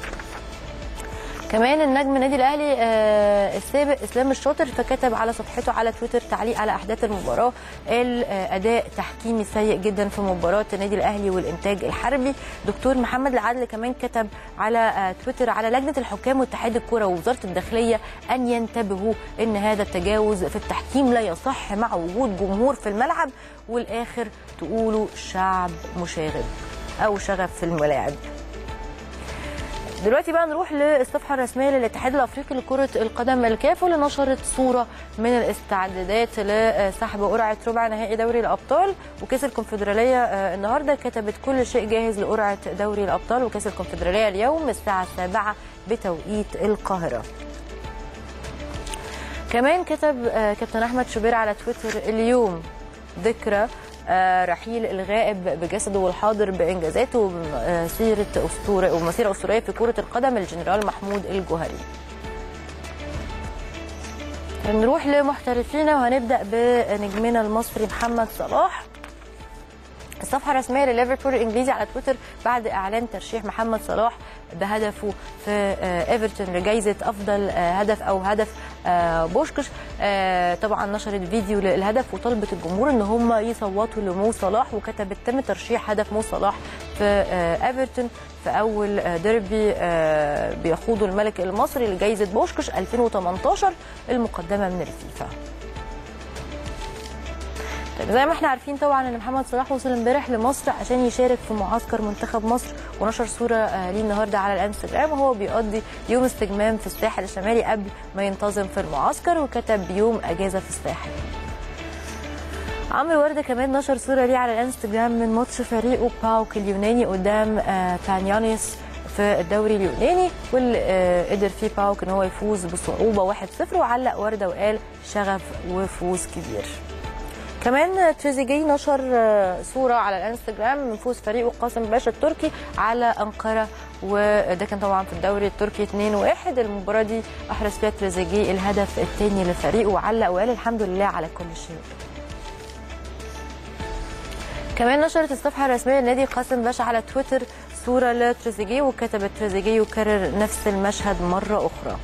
كمان النجم النادي الاهلي آه، السابق اسلام الشاطر فكتب على صفحته على تويتر تعليق على احداث المباراه قال آه، اداء تحكيمي سيء جدا في مباراه النادي الاهلي والانتاج الحربي دكتور محمد العدل كمان كتب على آه، تويتر على لجنه الحكام واتحاد الكره ووزاره الداخليه ان ينتبهوا ان هذا التجاوز في التحكيم لا يصح مع وجود جمهور في الملعب والاخر تقولوا شعب مشاغب او شغب في الملاعب دلوقتي بقى نروح للصفحه الرسميه للاتحاد الافريقي لكره القدم الكاف واللي نشرت صوره من الاستعدادات لسحب قرعه ربع نهائي دوري الابطال وكاس الكونفدراليه آه، النهارده كتبت كل شيء جاهز لقرعه دوري الابطال وكاس الكونفدراليه اليوم الساعه السابعه بتوقيت القاهره كمان كتب آه، كابتن احمد شوبير على تويتر اليوم ذكرى آه، رحيل الغائب بجسده والحاضر بانجازاته ومسيره اسطوره ومسيره اسطوريه في كره القدم الجنرال محمود الجوهري. نروح لمحترفينا وهنبدا بنجمنا المصري محمد صلاح الصفحه الرسميه لليفربول الانجليزي على تويتر بعد اعلان ترشيح محمد صلاح بهدفه في آه، ايفرتون لجائزه افضل آه، هدف او هدف آه، بوشكش آه، طبعا نشرت فيديو للهدف وطلبت الجمهور ان هم يصوتوا لمو صلاح وكتبت تم ترشيح هدف مو صلاح في آه، ايفرتون في اول آه، ديربي آه، بيخوضه الملك المصري لجائزه بوشكش 2018 المقدمه من الفيفا طيب زي ما احنا عارفين طبعا ان محمد صلاح وصل امبارح لمصر عشان يشارك في معسكر منتخب مصر ونشر صوره آه، ليه النهارده على الانستجرام وهو بيقضي يوم استجمام في الساحل الشمالي قبل ما ينتظم في المعسكر وكتب يوم اجازه في الساحل. عمرو ورده كمان نشر صوره ليه على الانستجرام من ماتش فريقه باوك اليوناني قدام آه، بانيانيس في الدوري اليوناني واللي آه، قدر فيه باوك ان هو يفوز بصعوبه 1-0 وعلق ورده وقال شغف وفوز كبير. كمان تريزيجيه نشر آه، صوره على الانستجرام من فوز فريقه قاسم باشا التركي على انقره وده كان طبعا في الدوري التركي 2-1 المباراه دي احرز فيها تريزيجيه الهدف الثاني لفريقه وعلق وقال الحمد لله على كل شيء كمان نشرت الصفحه الرسميه لنادي قاسم باشا على تويتر صوره لتريزيجيه وكتبت تريزيجيه يكرر نفس المشهد مره اخرى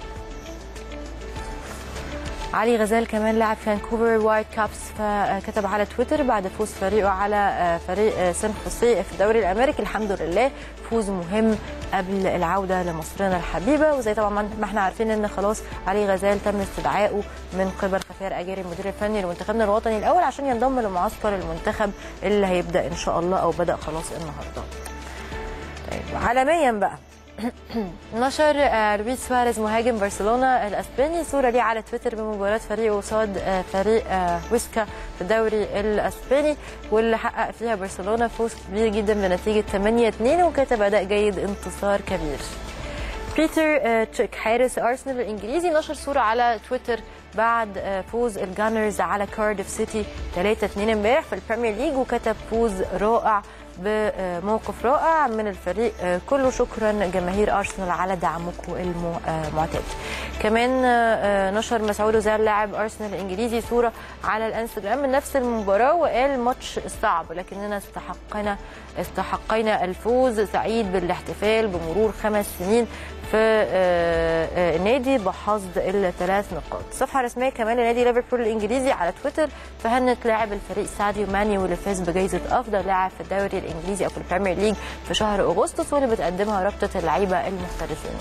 علي غزال كمان لاعب فانكوفر وايت كابس فكتب على تويتر بعد فوز فريقه على فريق سان خوسيه في الدوري الامريكي الحمد لله فوز مهم قبل العوده لمصرنا الحبيبه وزي طبعا ما احنا عارفين ان خلاص علي غزال تم استدعائه من قبل خفير اجاري المدير الفني لمنتخبنا الوطني الاول عشان ينضم لمعسكر المنتخب اللي هيبدا ان شاء الله او بدا خلاص النهارده. طيب عالميا بقى نشر آه، لويس سواريز مهاجم برشلونه الاسباني صوره ليه على تويتر بمباراه فريقه قصاد آه، فريق آه، ويسكا في الدوري الاسباني واللي حقق فيها برشلونه فوز كبير جدا بنتيجه 8-2 وكتب اداء جيد انتصار كبير. بيتر آه، تشيك حارس ارسنال الانجليزي نشر صوره على تويتر بعد آه، فوز الجانرز على كارديف سيتي 3-2 امبارح في البريمير ليج وكتب فوز رائع بموقف رائع من الفريق آه، كله شكرا جماهير ارسنال على دعمكم المعتاد كمان آه، نشر مسعود وزير لاعب ارسنال الانجليزي صوره على الانستجرام من نفس المباراه وقال ماتش صعب لكننا استحقنا استحقينا الفوز سعيد بالاحتفال بمرور خمس سنين في آه، آه، النادي بحصد الثلاث نقاط الصفحه الرسميه كمان لنادي ليفربول الانجليزي على تويتر فهنت لاعب الفريق ساديو ماني واللي فاز بجائزه افضل لاعب في الدوري الانجليزي او في البريمير ليج في شهر اغسطس واللي بتقدمها رابطه اللعيبه المحترفين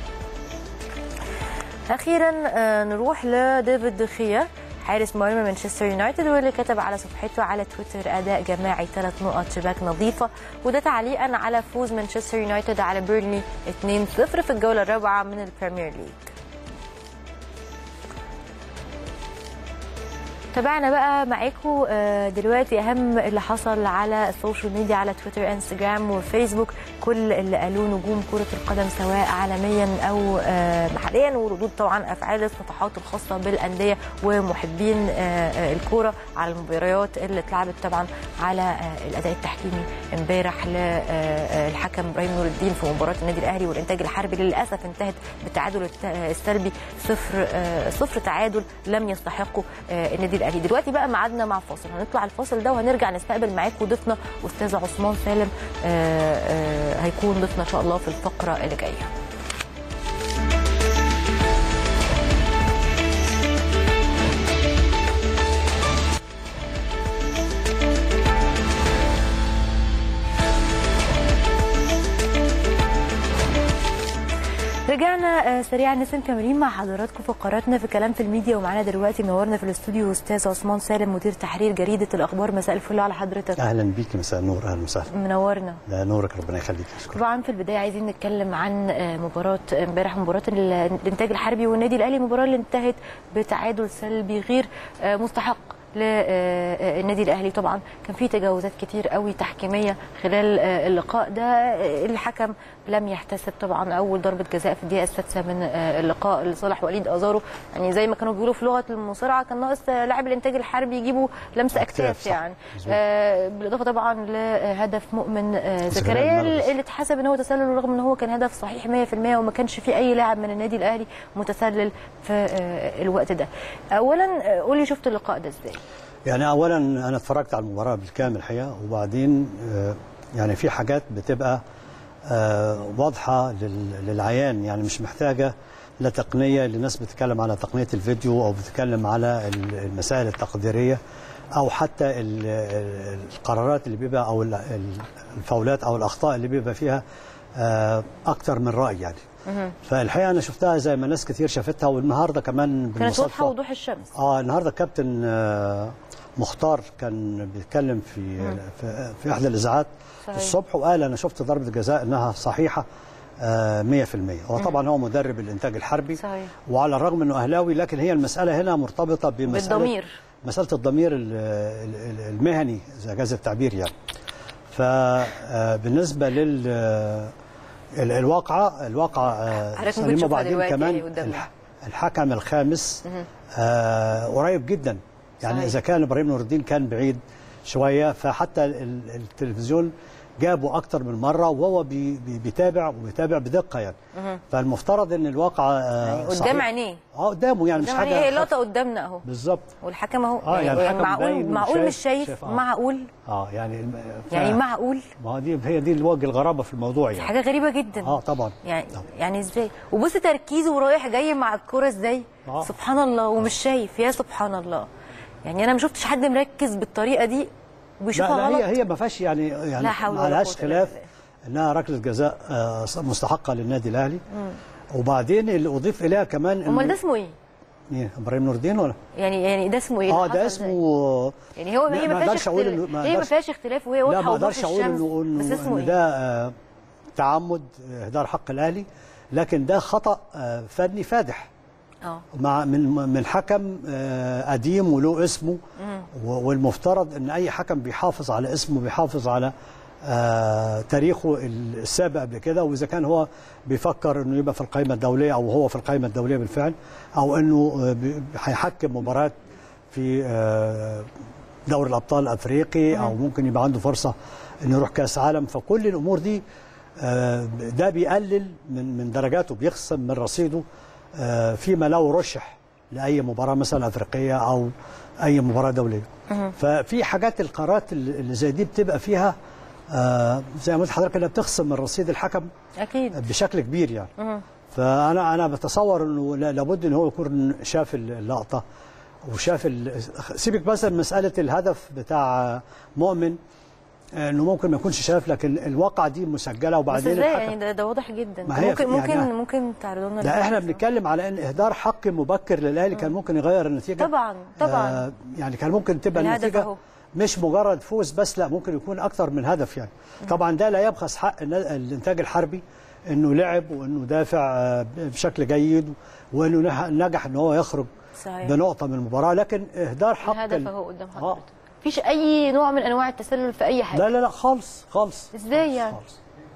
اخيرا آه، نروح لديفيد دخيا حارس مرمى مانشستر يونايتد واللي كتب على صفحته على تويتر اداء جماعي ثلاث نقط شباك نظيفه وده تعليقا على فوز مانشستر يونايتد على بيرني 2-0 في الجوله الرابعه من البريمير ليج تابعنا بقى معاكم آه، دلوقتي اهم اللي حصل على السوشيال ميديا على تويتر انستجرام وفيسبوك كل اللي قالوه نجوم كره القدم سواء عالميا او آه، محليا وردود طبعا افعال الصفحات الخاصه بالانديه ومحبين آه، آه، الكوره على المباريات اللي اتلعبت طبعا على آه، الاداء التحكيمي امبارح للحكم ابراهيم نور الدين في مباراه النادي الاهلي والانتاج الحربي اللي للاسف انتهت بالتعادل الت- السلبي صفر آه، صفر تعادل لم يستحقه آه، النادي الاهلي دلوقتي بقى ميعادنا مع فاصل هنطلع الفاصل ده وهنرجع نستقبل معاكم ضيفنا استاذ عثمان سالم آه، آه، هيكون ضيفنا ان شاء الله في الفقره اللي جايه رجعنا آه، سريعا لسه مكملين مع حضراتكم فقراتنا في كلام في الميديا ومعانا دلوقتي منورنا في الاستوديو استاذ عثمان سالم مدير تحرير جريده الاخبار مساء الفل على حضرتك اهلا بيك مساء النور اهلا وسهلا منورنا لا نورك ربنا يخليك اشكرك طبعا في البدايه عايزين نتكلم عن آه، مباراه امبارح مباراه ال- الانتاج الحربي والنادي الاهلي المباراه اللي انتهت بتعادل سلبي غير آه، مستحق للنادي الاهلي طبعا كان في تجاوزات كتير قوي تحكيميه خلال آه، اللقاء ده آه، الحكم لم يحتسب طبعا اول ضربه جزاء في الدقيقه السادسه من آه، اللقاء لصالح وليد ازارو يعني زي ما كانوا بيقولوا في لغه المصارعه كان ناقص آه، لاعب الانتاج الحربي يجيبوا لمسه أكتاف، اكتاف صح. يعني مظبوط. آه، بالاضافه طبعا لهدف مؤمن آه، زكريا زكريا المغربي. اللي اتحسب ان هو تسلل رغم ان هو كان هدف صحيح 100% وما كانش في اي لاعب من النادي الاهلي متسلل في آه، الوقت ده. اولا آه، قولي شفت اللقاء ده ازاي؟ يعني اولا انا اتفرجت على المباراه بالكامل الحقيقه وبعدين آه، يعني في حاجات بتبقى آه، واضحه لل- للعيان يعني مش محتاجه لا تقنيه لناس بتتكلم على تقنيه الفيديو او بتتكلم على ال- المسائل التقديريه او حتى ال- ال- القرارات اللي بيبقى او ال- ال- الفاولات او الاخطاء اللي بيبقى فيها آه، اكتر من راي يعني فالحقيقه انا شفتها زي ما ناس كتير شافتها والنهارده كمان كانت بالمصادفه واضحه وضوح الشمس. اه النهارده الكابتن آه، مختار كان بيتكلم في في, في احدى الاذاعات صحيح. الصبح وقال انا شفت ضربه جزاء انها صحيحه آه، 100% هو طبعا هو مدرب الانتاج الحربي صحيح. وعلى الرغم انه اهلاوي لكن هي المساله هنا مرتبطه بمساله بالضمير. مساله الضمير ال- ال- المهني اذا جاز التعبير يعني فبالنسبه لل ال- الواقعه الواقعه آه، حضرتك ممكن سليمه تشوفها وبعدين دلوقتي كمان قدامنا. الح- الحكم الخامس آه قريب جدا يعني صحيح. اذا كان ابراهيم نور الدين كان بعيد شويه فحتى ال- التلفزيون جابه اكتر من مره وهو بي بي بيتابع وبيتابع بدقه يعني فالمفترض ان الواقع آه يعني قدام صحيح. عينيه. اه قدامه يعني مش قدام عينيه، هي حاجه اللقطه قدامنا اهو بالظبط والحكم اهو آه، يعني الحكم معقول باين معقول وشايف- مش شايف شايف، آه. معقول اه يعني الم- ف- يعني معقول ما هو دي هي دي الوجه الغرابه في الموضوع يعني حاجه غريبه جدا اه طبعا يعني طبعاً. يعني ازاي وبص تركيزه ورايح جاي مع الكوره ازاي آه. سبحان الله ومش شايف يا سبحان الله يعني انا ما شفتش حد مركز بالطريقه دي لا وبيشوفها لا غلط هي هي ما فيهاش يعني يعني لا حول ما ولا لهاش قوة إلا خلاف بالله. انها ركله جزاء آه، مستحقه للنادي الاهلي وبعدين اللي اضيف اليها كمان امال ده إنه- اسمه ايه مين ابراهيم نور الدين ولا يعني يعني ده اسمه ايه اه اللي ده حصل اسمه يعني هو لا، هي ما ما فيهاش أقدرش أقول اختلاف إنه- ما هي ما أقدرش- فيهاش اختلاف وهي لا واضحه ما وضوح اقدرش اقول الشمس. انه بس انه اسمه إن ايه ده آه، تعمد اهدار حق الاهلي لكن ده خطا آه، فني فادح اه مع من من حكم آه، قديم وله اسمه و- والمفترض ان اي حكم بيحافظ على اسمه بيحافظ على آه، تاريخه السابق قبل كده واذا كان هو بيفكر انه يبقى في القائمه الدوليه او هو في القائمه الدوليه بالفعل او انه آه، بي- هيحكم مباراه في آه، دوري الابطال الافريقي او ممكن يبقى عنده فرصه انه يروح كاس عالم فكل الامور دي آه، ده بيقلل من من درجاته بيخصم من رصيده آه، فيما لو رشح لاي مباراه مثلا افريقيه او اي مباراه دوليه ففي حاجات القرارات اللي اللي زي دي بتبقى فيها آه، زي ما قلت لحضرتك انها بتخصم من رصيد الحكم اكيد بشكل كبير يعني فانا انا بتصور انه لا- لابد ان هو يكون شاف اللقطه وشاف ال- سيبك مثلا من مساله الهدف بتاع مؤمن انه ممكن ما يكونش شاف لكن الواقعه دي مسجله بس وبعدين ازاي الحكم يعني ده, ده واضح جدا ما هي ممكن ممكن يعني- ممكن تعرضوا لنا لا احنا الفيديو. بنتكلم على ان اهدار حق مبكر للاهلي كان ممكن يغير النتيجه طبعا طبعا آه يعني كان ممكن تبقى الهدف النتيجه أهو. مش مجرد فوز بس لا ممكن يكون اكتر من هدف يعني طبعا ده لا يبخس حق النا- الانتاج الحربي انه لعب وانه دافع آه، بشكل جيد وانه نح- نجح ان هو يخرج صحيح بنقطه من المباراه لكن اهدار حق الهدف ال- اهو قدام آه. حضرتك مفيش اي نوع من انواع التسلل في اي حاجه لا لا لا خالص خالص ازاي يعني خالص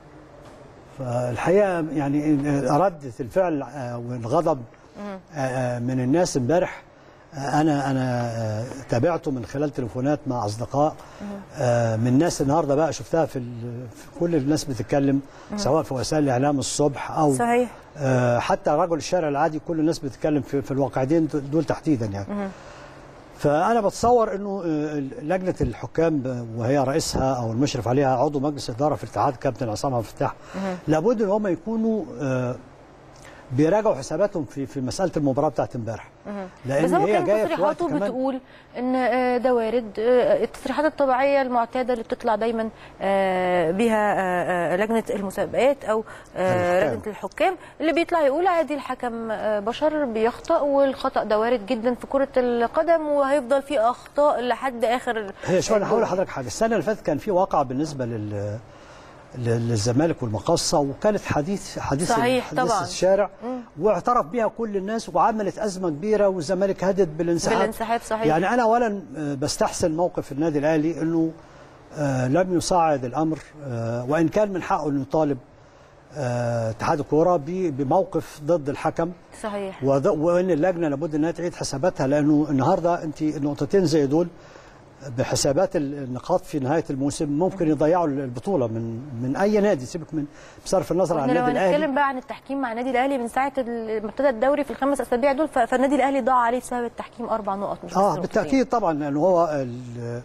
فالحقيقه يعني رده الفعل آه، والغضب آه، آه، من الناس امبارح آه، انا انا آه، تابعته من خلال تليفونات مع اصدقاء آه، من ناس النهارده بقى شفتها في, ال- في كل الناس بتتكلم سواء في وسائل الاعلام الصبح او صحيح آه، حتى رجل الشارع العادي كل الناس بتتكلم في, في الواقعين دول تحديدا يعني فانا بتصور انه آه، لجنه الحكام ب- وهي رئيسها او المشرف عليها عضو مجلس اداره في الاتحاد كابتن عصام عبد الفتاح لابد ان هم يكونوا آه، بيراجعوا حساباتهم في في مساله المباراه بتاعت امبارح بس لان هو هي كان جايه في وقت تصريحاته كمان بتقول ان آه، ده وارد آه، التصريحات الطبيعيه المعتاده اللي بتطلع دايما آه، بها آه، آه، لجنه المسابقات او آه، الحكام. لجنه الحكام اللي بيطلع يقول عادي الحكم آه، بشر بيخطأ والخطأ ده وارد جدا في كره القدم وهيفضل في اخطاء لحد اخر هي شوف انا هقول الجول. لحضرتك حاجه السنه اللي فاتت كان في واقعه بالنسبه لل لل- للزمالك والمقاصه وكانت حديث حديث صحيح، حديث طبعاً. الشارع واعترف بها كل الناس وعملت ازمه كبيره والزمالك هدد بالانسحاب بالانسحاب صحيح يعني انا اولا آه، بستحسن موقف النادي الاهلي انه آه، لم يصعد الامر آه، وان كان من حقه انه يطالب آه، اتحاد الكوره ب- بموقف ضد الحكم صحيح وض- وان اللجنه لابد انها تعيد حساباتها لانه النهارده انت نقطتين زي دول بحسابات ال- النقاط في نهايه الموسم ممكن يضيعوا البطوله من من اي نادي سيبك من بصرف النظر عن احنا لو النادي الاهلي هنتكلم بقى عن التحكيم مع النادي الاهلي من ساعه ال- ما ابتدى الدوري في الخمس اسابيع دول ف- فالنادي الاهلي ضاع عليه بسبب التحكيم اربع نقط مش بس اه نقطتين. بالتاكيد طبعا لانه هو ال-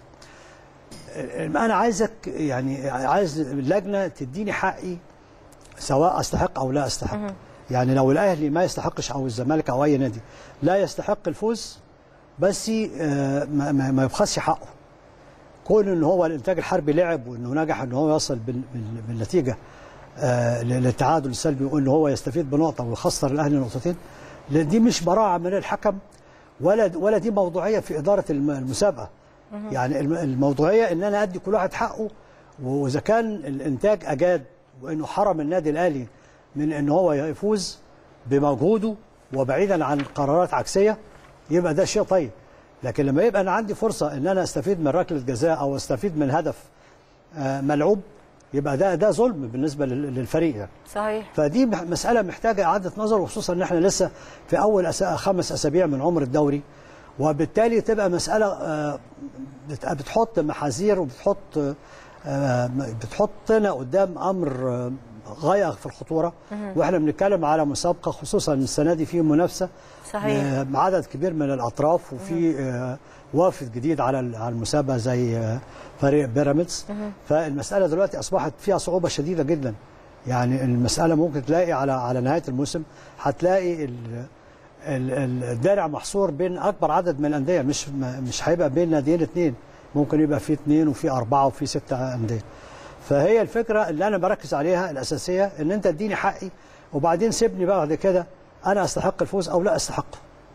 ال- انا عايزك يعني عايز اللجنه تديني حقي سواء استحق او لا استحق يعني لو الاهلي ما يستحقش او الزمالك او اي نادي لا يستحق الفوز بس آه، ما, ما ما يبخسش حقه كون ان هو الانتاج الحربي لعب وانه نجح ان هو يصل بال- بال- بالنتيجه آه، للتعادل السلبي وان هو يستفيد بنقطه ويخسر الاهلي نقطتين لأن دي مش براعه من الحكم ولا ولا دي موضوعيه في اداره الم- المسابقه يعني الم- الموضوعيه ان انا ادي كل واحد حقه واذا كان الانتاج اجاد وانه حرم النادي الاهلي من ان هو يفوز بمجهوده وبعيدا عن قرارات عكسيه يبقى ده شيء طيب لكن لما يبقى انا عندي فرصه ان انا استفيد من ركله جزاء او استفيد من هدف آه، ملعوب يبقى ده ده ظلم بالنسبه لل- للفريق يعني صحيح فدي مح- مسألة محتاجة إعادة نظر وخصوصا إن إحنا لسه في أول أس... خمس أسابيع من عمر الدوري وبالتالي تبقى مسألة آه، بت- بتحط محاذير وبتحط آه، بتحطنا قدام أمر آه، غاية في الخطورة وإحنا بنتكلم على مسابقة خصوصا السنة دي في منافسة صحيح. آه، عدد كبير من الأطراف وفي آه، وافد جديد على ال- على المسابقة زي آه، فريق بيراميدز فالمسألة دلوقتي أصبحت فيها صعوبة شديدة جدا يعني المسألة ممكن تلاقي على على نهاية الموسم هتلاقي ال- ال- ال- الدرع محصور بين أكبر عدد من الأندية مش ما- مش هيبقى بين ناديين اثنين ممكن يبقى في اثنين وفي أربعة وفي ستة أندية فهي الفكرة اللي أنا بركز عليها الأساسية إن أنت اديني حقي وبعدين سيبني بقى بعد كده أنا أستحق الفوز أو لا أستحقه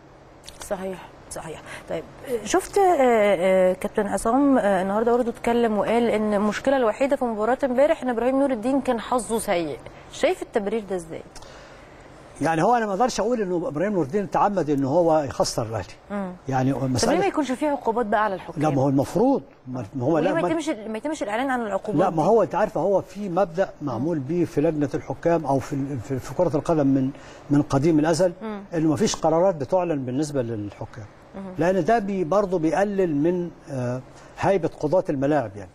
صحيح صحيح طيب شفت آه، آه، كابتن عصام آه، النهارده برضه اتكلم وقال ان المشكله الوحيده في مباراه امبارح ان ابراهيم نور الدين كان حظه سيء شايف التبرير ده ازاي يعني هو أنا ما أقدرش أقول إنه إبراهيم نور الدين تعمد إن هو يخسر الأهلي يعني طب ليه ما مسألة يكونش فيه عقوبات بقى على الحكام لا ما هو المفروض ما ما هو وليه لا ما ما يتمش ما يتمش الاعلان عن العقوبات لا ما دي؟ هو انت عارفه هو في مبدا معمول بيه في لجنه الحكام او في في, في كره القدم من من قديم الازل انه ما فيش قرارات بتعلن بالنسبه للحكام لان ده بي برضه بيقلل من آه، هيبه قضاه الملاعب يعني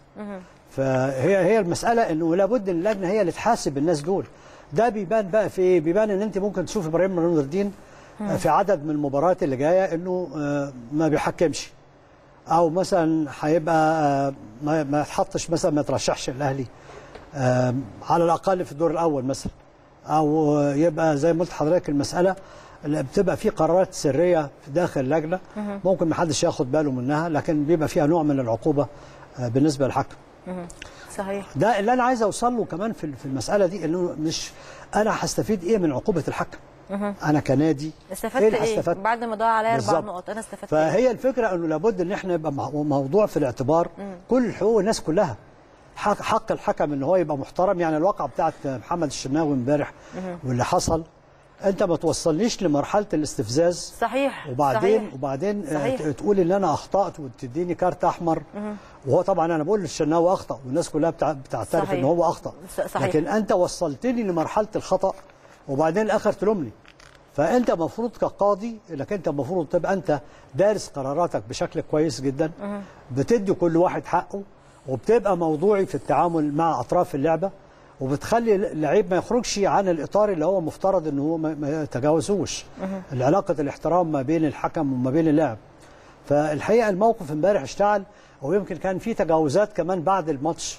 فهي هي المساله انه لابد ان اللجنه هي اللي تحاسب الناس دول ده بيبان بقى في ايه بيبان ان انت ممكن تشوف ابراهيم نور الدين آه، في عدد من المباريات اللي جايه انه آه، ما بيحكمش او مثلا هيبقى آه، ما ما يتحطش مثلا ما يترشحش الاهلي آه، على الاقل في الدور الاول مثلا او آه، يبقى زي ما قلت لحضرتك المساله اللي بتبقى في قرارات سريه في داخل اللجنه ممكن ما حدش ياخد باله منها لكن بيبقى فيها نوع من العقوبه آه، بالنسبه للحكم صحيح ده اللي انا عايز اوصل له كمان في في المساله دي انه مش انا هستفيد ايه من عقوبه الحكم انا كنادي استفدت اللي ايه هستفاد؟ بعد ما ضاع عليا اربع بالظبط. نقط انا استفدت ايه فهي الفكره انه لابد ان احنا يبقى مع- موضوع في الاعتبار كل حقوق الناس كلها حق, حق الحكم ان هو يبقى محترم يعني الواقعه بتاعت محمد الشناوي امبارح واللي حصل انت ما توصلنيش لمرحله الاستفزاز صحيح وبعدين صحيح. وبعدين آه، صحيح. ت- تقول ان انا اخطات وتديني كارت احمر وهو طبعا انا بقول للشناوي اخطا والناس كلها بتع- بتعترف صحيح. ان هو اخطا ص- صحيح. لكن انت وصلتني لمرحله الخطا وبعدين الاخر تلومني فانت المفروض كقاضي انك انت المفروض تبقى انت دارس قراراتك بشكل كويس جدا بتدي كل واحد حقه وبتبقى موضوعي في التعامل مع اطراف اللعبه وبتخلي اللعيب ما يخرجش عن الاطار اللي هو مفترض ان هو ما- ما يتجاوزوش العلاقه الاحترام ما بين الحكم وما بين اللاعب فالحقيقه الموقف امبارح اشتعل ويمكن كان في تجاوزات كمان بعد الماتش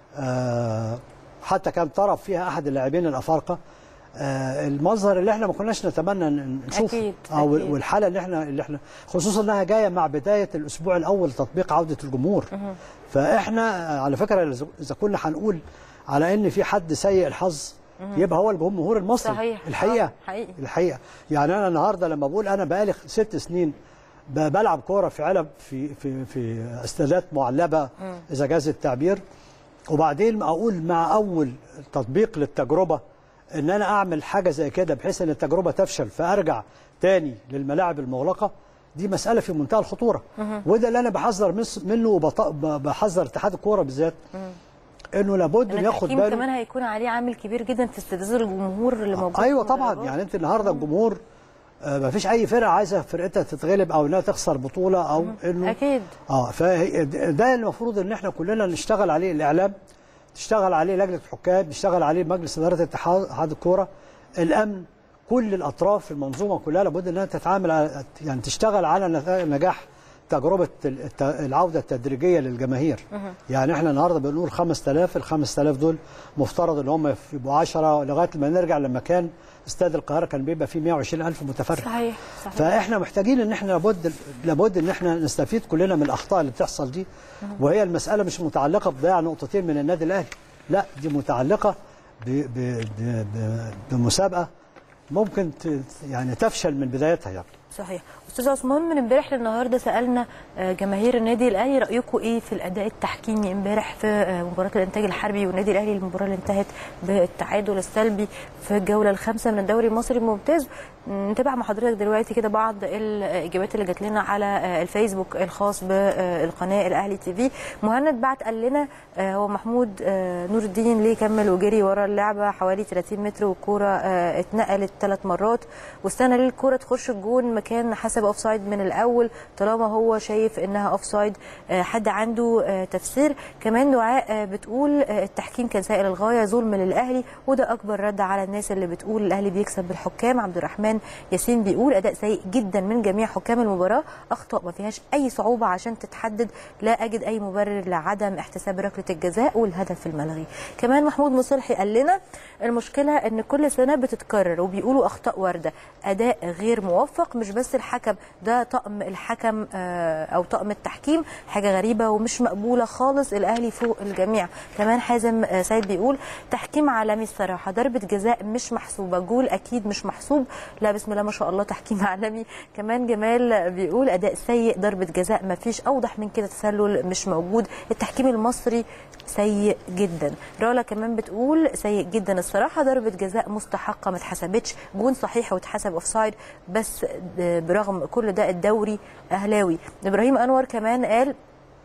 آه، حتى كان طرف فيها احد اللاعبين الافارقه آه، المظهر اللي احنا ما كناش نتمنى ن- نشوفه أكيد، أو أكيد. والحاله اللي احنا اللي احنا خصوصا انها جايه مع بدايه الاسبوع الاول تطبيق عوده الجمهور فاحنا آه، على فكره اذا إذا كنا هنقول على ان في حد سيء الحظ يبقى هو الجمهور المصري صحيح. الحقيقه آه، حقيقي. الحقيقه يعني انا النهارده لما بقول انا بقالي ست سنين ب- بلعب كوره في علب في في في استادات معلبه اذا جاز التعبير وبعدين اقول مع اول تطبيق للتجربه ان انا اعمل حاجه زي كده بحيث ان التجربه تفشل فارجع تاني للملاعب المغلقه دي مساله في منتهى الخطوره وده اللي انا بحذر مس- منه وبحذر اتحاد الكوره بالذات انه لابد ان ان ياخد التحكيم باله كمان هيكون عليه عامل كبير جدا في استفزاز الجمهور اللي موجود ايوه في طبعا المدرجات. يعني انت النهارده الجمهور ما فيش اي فرقه عايزه فرقتها تتغلب او انها تخسر بطوله او انه اكيد اه فهي ده المفروض ان احنا كلنا نشتغل عليه الاعلام تشتغل عليه لجنه الحكام يشتغل عليه مجلس اداره اتحاد اتحاد الكوره الامن كل الاطراف في المنظومه كلها لابد انها تتعامل على يعني تشتغل على نتا- نجاح تجربه الت- العوده التدريجيه للجماهير يعني احنا النهارده بنقول 5000 ال 5000 دول مفترض ان هم يبقوا 10 لغايه ما نرجع لما كان استاد القاهره كان بيبقى فيه 120000 متفرج صحيح صحيح فاحنا محتاجين ان احنا لابد لابد ان احنا نستفيد كلنا من الاخطاء اللي بتحصل دي وهي المساله مش متعلقه بضياع نقطتين من النادي الاهلي لا دي متعلقه ب ب ب ب بمسابقه ممكن ت يعني تفشل من بدايتها يعني صحيح استاذ عثمان من امبارح للنهارده سالنا آه، جماهير النادي الاهلي رايكم ايه في الاداء التحكيمي امبارح في آه، مباراه الانتاج الحربي والنادي الاهلي المباراه اللي انتهت بالتعادل السلبي في الجوله الخامسه من الدوري المصري الممتاز نتابع مع حضرتك دلوقتي كده بعض الاجابات اللي جات لنا على آه، الفيسبوك الخاص بالقناه الاهلي تي في مهند بعت قال لنا آه، هو محمود آه، نور الدين ليه كمل وجري ورا اللعبه حوالي 30 متر والكوره آه، اتنقلت ثلاث مرات واستنى ليه الكوره تخش الجون مكان حسب اوف سايد من الاول طالما هو شايف انها اوف سايد حد عنده آه، تفسير كمان دعاء آه، بتقول آه، التحكيم كان سائل الغايه ظلم للاهلي وده اكبر رد على الناس اللي بتقول الاهلي بيكسب بالحكام عبد الرحمن ياسين بيقول اداء سيء جدا من جميع حكام المباراه اخطاء ما فيهاش اي صعوبه عشان تتحدد لا اجد اي مبرر لعدم احتساب ركله الجزاء والهدف الملغي كمان محمود مصلحي قال لنا المشكله ان كل سنه بتتكرر وبيقولوا اخطاء وارده اداء غير موفق مش بس الحكم ده طقم الحكم آه، او طقم التحكيم حاجه غريبه ومش مقبوله خالص الاهلي فوق الجميع كمان حازم آه، سيد بيقول تحكيم عالمي الصراحه ضربه جزاء مش محسوبه جول اكيد مش محسوب لا بسم الله ما شاء الله تحكيم عالمي كمان جمال بيقول اداء سيء ضربه جزاء ما فيش اوضح من كده تسلل مش موجود التحكيم المصري سيء جدا رولا كمان بتقول سيء جدا الصراحه ضربه جزاء مستحقه ما اتحسبتش جون صحيح واتحسب اوف سايد بس برغم كل ده الدوري اهلاوي ابراهيم انور كمان قال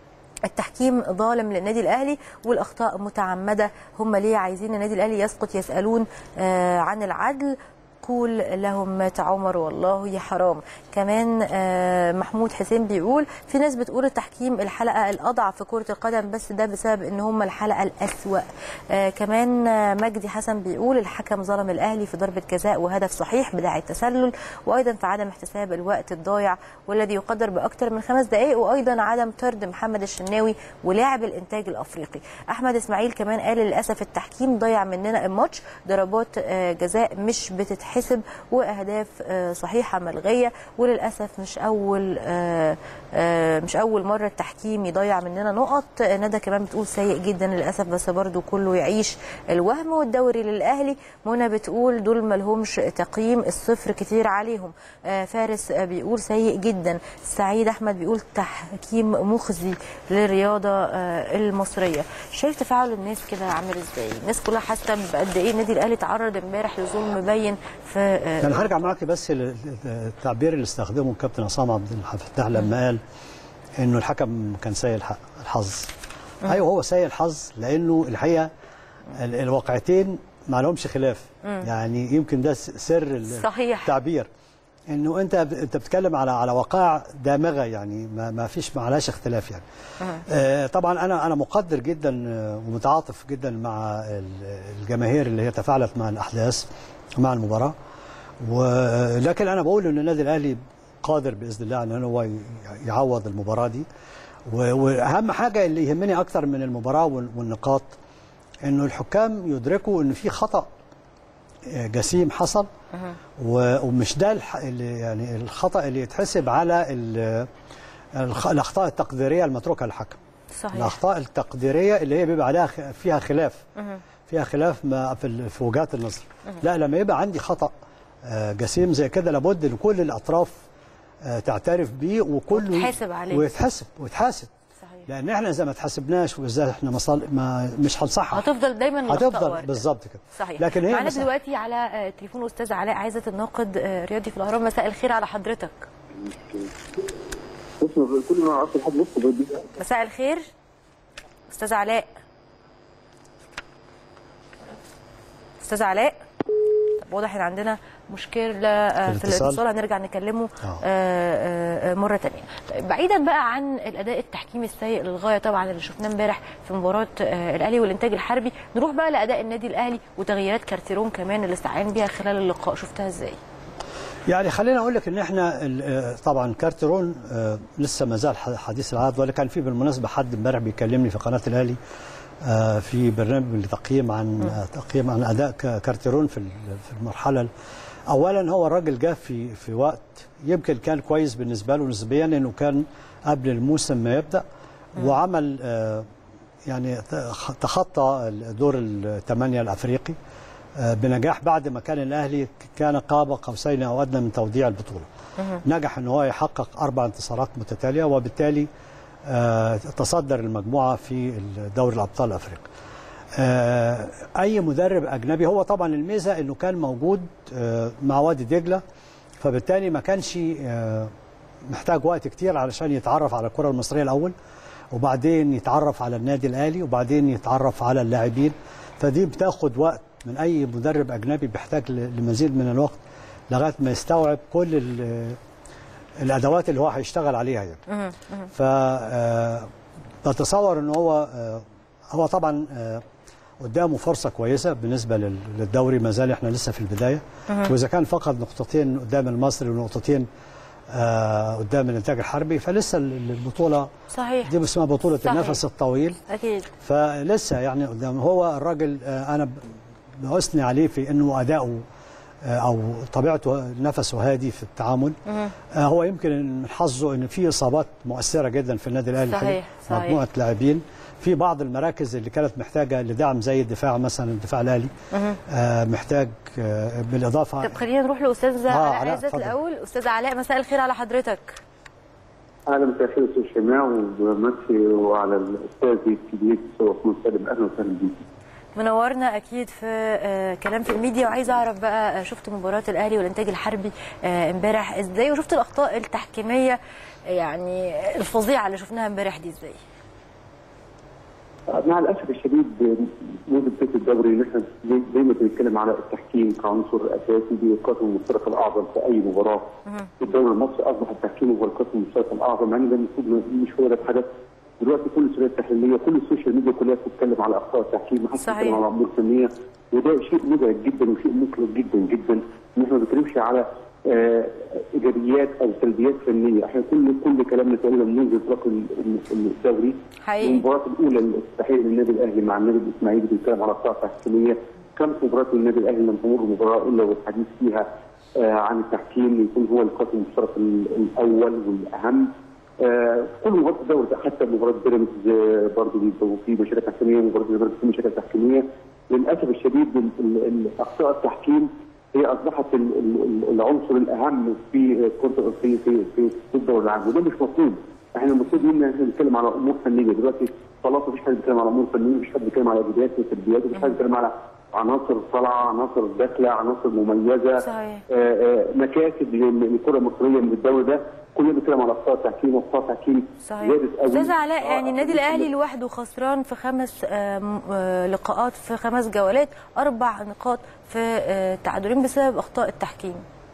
التحكيم ظالم للنادي الاهلي والاخطاء متعمده هم ليه عايزين النادي الاهلي يسقط يسالون آه، عن العدل يقول لهم مات عمر والله يا حرام كمان آه، محمود حسين بيقول في ناس بتقول التحكيم الحلقه الاضعف في كره القدم بس ده بسبب ان هم الحلقه الاسوا آه، كمان آه، مجدي حسن بيقول الحكم ظلم الاهلي في ضربه جزاء وهدف صحيح بداعي التسلل وايضا في عدم احتساب الوقت الضايع والذي يقدر باكثر من خمس دقائق وايضا عدم طرد محمد الشناوي ولاعب الانتاج الافريقي احمد اسماعيل كمان قال للاسف التحكيم ضيع مننا الماتش ضربات آه، جزاء مش بتتحسب واهداف آه، صحيحه ملغيه وللاسف مش اول آه، آه، مش اول مره التحكيم يضيع مننا نقط آه، ندى كمان بتقول سيء جدا للاسف بس برضو كله يعيش الوهم والدوري للاهلي منى بتقول دول ملهمش تقييم الصفر كتير عليهم آه، فارس آه، بيقول سيء جدا سعيد احمد بيقول تحكيم مخزي للرياضه آه، المصريه شايف تفاعل الناس كده عامل ازاي الناس كلها حاسه بقد ايه النادي الاهلي تعرض امبارح لظلم مبين في آه، انا هرجع معاك بس للتعبير اللي استخدمه الكابتن عصام عبد الفتاح لما قال انه الحكم كان سيء الح- الحظ ايوه هو سيء الحظ لانه الحقيقه ال- الواقعتين ما لهمش خلاف يعني يمكن ده س- سر ال- صحيح. التعبير انه انت ب- انت بتتكلم على على وقائع دامغه يعني ما, ما فيش ما عليهاش اختلاف يعني آه طبعا انا انا مقدر جدا آه، ومتعاطف جدا مع ال- الجماهير اللي هي تفاعلت مع الاحداث مع المباراه ولكن انا بقول ان النادي الاهلي قادر باذن الله ان هو ي- يعوض المباراه دي و- واهم حاجه اللي يهمني اكتر من المباراه وال- والنقاط انه الحكام يدركوا ان في خطا آه، جسيم حصل و- ومش ده الح- اللي يعني الخطا اللي يتحسب على ال- الخ- الاخطاء التقديريه المتروكه للحكم صحيح الاخطاء التقديريه اللي هي بيبقى عليها خ- فيها خلاف فيها خلاف ما في ال- في وجهات النظر لا لما يبقى عندي خطا آه، جسيم زي كده لابد ان كل الاطراف آه، تعترف بيه وكل وتحاسب عليه. ويتحاسب ويتحاسب صحيح لان احنا اذا ما تحاسبناش واذا احنا مصال ما مش هنصحح هتفضل دايما الأخطاء هتفضل واردة. بالظبط كده صحيح لكن هي معانا مثلا- دلوقتي على آه، تليفون استاذ علاء عايزه الناقد آه، رياضي في الاهرام مساء الخير على حضرتك بص كل ما عرفت لحد نص بدي مساء الخير استاذ علاء استاذ علاء طب واضح ان عندنا مشكله آه، في الاتصال. الاتصال هنرجع نكلمه آه. آه، آه، آه، مره تانية طيب بعيدا بقى عن الاداء التحكيمي السيء للغايه طبعا اللي شفناه امبارح في مباراه آه، الاهلي والانتاج الحربي نروح بقى لاداء النادي الاهلي وتغييرات كارتيرون كمان اللي استعان بيها خلال اللقاء شفتها ازاي يعني خلينا اقول لك ان احنا ال- آه، طبعا كارترون آه، لسه ما زال ح- حديث العهد ولا كان في بالمناسبه حد امبارح بيكلمني في قناه الاهلي آه، في برنامج لتقييم عن آه، تقييم عن اداء ك- كارترون في ال- في المرحله ال- اولا هو الراجل جه في في وقت يمكن كان كويس بالنسبه له نسبيا لانه كان قبل الموسم ما يبدا وعمل آه، يعني ت- تخطى دور الثمانيه الافريقي آه، بنجاح بعد ما كان الاهلي كان قاب قوسين او ادنى من توديع البطوله. نجح ان هو يحقق اربع انتصارات متتاليه وبالتالي آه، تصدر المجموعه في دوري الابطال الافريقي. آه، اي مدرب اجنبي هو طبعا الميزه انه كان موجود آه، مع وادي دجله فبالتالي ما كانش آه، محتاج وقت كتير علشان يتعرف على الكره المصريه الاول وبعدين يتعرف على النادي الاهلي وبعدين يتعرف على اللاعبين فدي بتاخد وقت من اي مدرب اجنبي بيحتاج ل- لمزيد من الوقت لغايه ما يستوعب كل ال- الادوات اللي هو هيشتغل عليها يعني ف آه، بتصور ان هو آه، هو طبعا آه، قدامه فرصه كويسه بالنسبه لل- للدوري ما زال احنا لسه في البدايه واذا كان فقد نقطتين قدام المصري ونقطتين آه، قدام الانتاج الحربي فلسه ال- البطوله صحيح دي اسمها بطوله صحيح. النفس الطويل اكيد فلسه يعني قدام هو الراجل آه، انا ب- بأثني عليه في انه اداؤه آه، او طبيعته نفسه هادي في التعامل آه، هو يمكن من حظه ان في اصابات مؤثره جدا في النادي الاهلي صحيح، الحقيقة. صحيح. مجموعه لاعبين في بعض المراكز اللي كانت محتاجه لدعم زي الدفاع مثلا الدفاع الاهلي آه، محتاج آه، بالاضافه طب خلينا نروح لاستاذ آه، علاء علاء، عزت اتفضل. الاول استاذ علاء مساء الخير على حضرتك اهلا مساء الخير استاذ شماع ومسي وعلى الاستاذ الكبير استاذ عثمان سالم اهلا وسهلا بيك منورنا اكيد في آه، كلام في الميديا وعايزه اعرف بقى آه، شفت مباراه الاهلي والانتاج الحربي آه، امبارح ازاي وشفت الاخطاء التحكيميه يعني الفظيعه اللي شفناها امبارح دي ازاي مع الاسف الشديد منذ بدايه الدوري ان احنا زي- دايما بنتكلم على التحكيم كعنصر اساسي بالقسم المشترك الاعظم في اي مباراه في الدوري المصري اصبح التحكيم هو القسم المشترك الاعظم يعني ده المفروض مش هو ده الحدث دلوقتي كل السوريات التحليليه كل السوشيال ميديا كلها بتتكلم على اخطاء التحكيم ما حدش صحيح. بيتكلم على امور فنيه وده شيء مزعج جدا وشيء مقلق جدا جدا ان احنا ما بنتكلمش على آه، ايجابيات او سلبيات فنيه احنا كل كل كلامنا تقريبا منذ اطلاق ال- ال- الدوري حقيقي. المباراه الاولى الافتتاحيه للنادي الاهلي مع النادي الاسماعيلي بنتكلم على اخطاء تحكيميه كانت مباراه النادي الاهلي لم تمر مباراه الا والحديث فيها آه، عن التحكيم يكون هو القسم المشترك ال- الاول والاهم آه، كل مباراه الدوري حتى مباراه بيراميدز آه، برضه بيبقوا في مشاكل تحكيميه مباراه بيراميدز في مشاكل تحكيميه للاسف الشديد ال- ال- ال- اخطاء التحكيم هي اصبحت ال- ال- ال- العنصر الاهم في كره في في في في الدوري العام وده مش مطلوب احنا المفروض ان احنا نتكلم على امور فنيه دلوقتي خلاص مفيش حد بيتكلم على امور فنيه مفيش حد بيتكلم على ايجابيات وسلبيات مفيش حد بيتكلم على عناصر طالعه عناصر داخله عناصر مميزه صحيح. آه، آه، مكاسب لل- للكره المصريه من الدوري ده كلنا بنتكلم على اخطاء تحكيم واخطاء تحكيم صحيح زادت قوي استاذ علاء آه، يعني النادي الاهلي لوحده خسران في خمس آم، آه، لقاءات في خمس جولات اربع نقاط في آه، تعادلين بسبب اخطاء التحكيم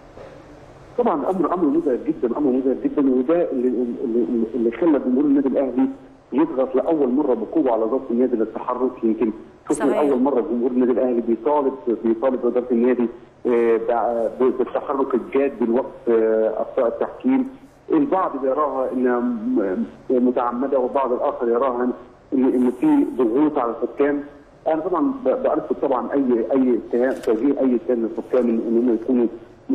طبعا امر امر مزعج جدا امر مزعج جدا وده اللي, اللي, اللي خلى جمهور النادي الاهلي يضغط لاول مره بقوه على ضبط النادي للتحرك يمكن شفنا صحيح. لاول مره جمهور النادي الاهلي بيطالب بيطالب اداره النادي آه، بع- بالتحرك الجاد بالوقت آه، اخطاء التحكيم البعض بيراها انها م- متعمده والبعض الاخر يراها ان ان في ضغوط على الحكام انا طبعا ب- برفض طبعا اي اي اتهام توجيه اي اتهام للحكام ان ان هم يكونوا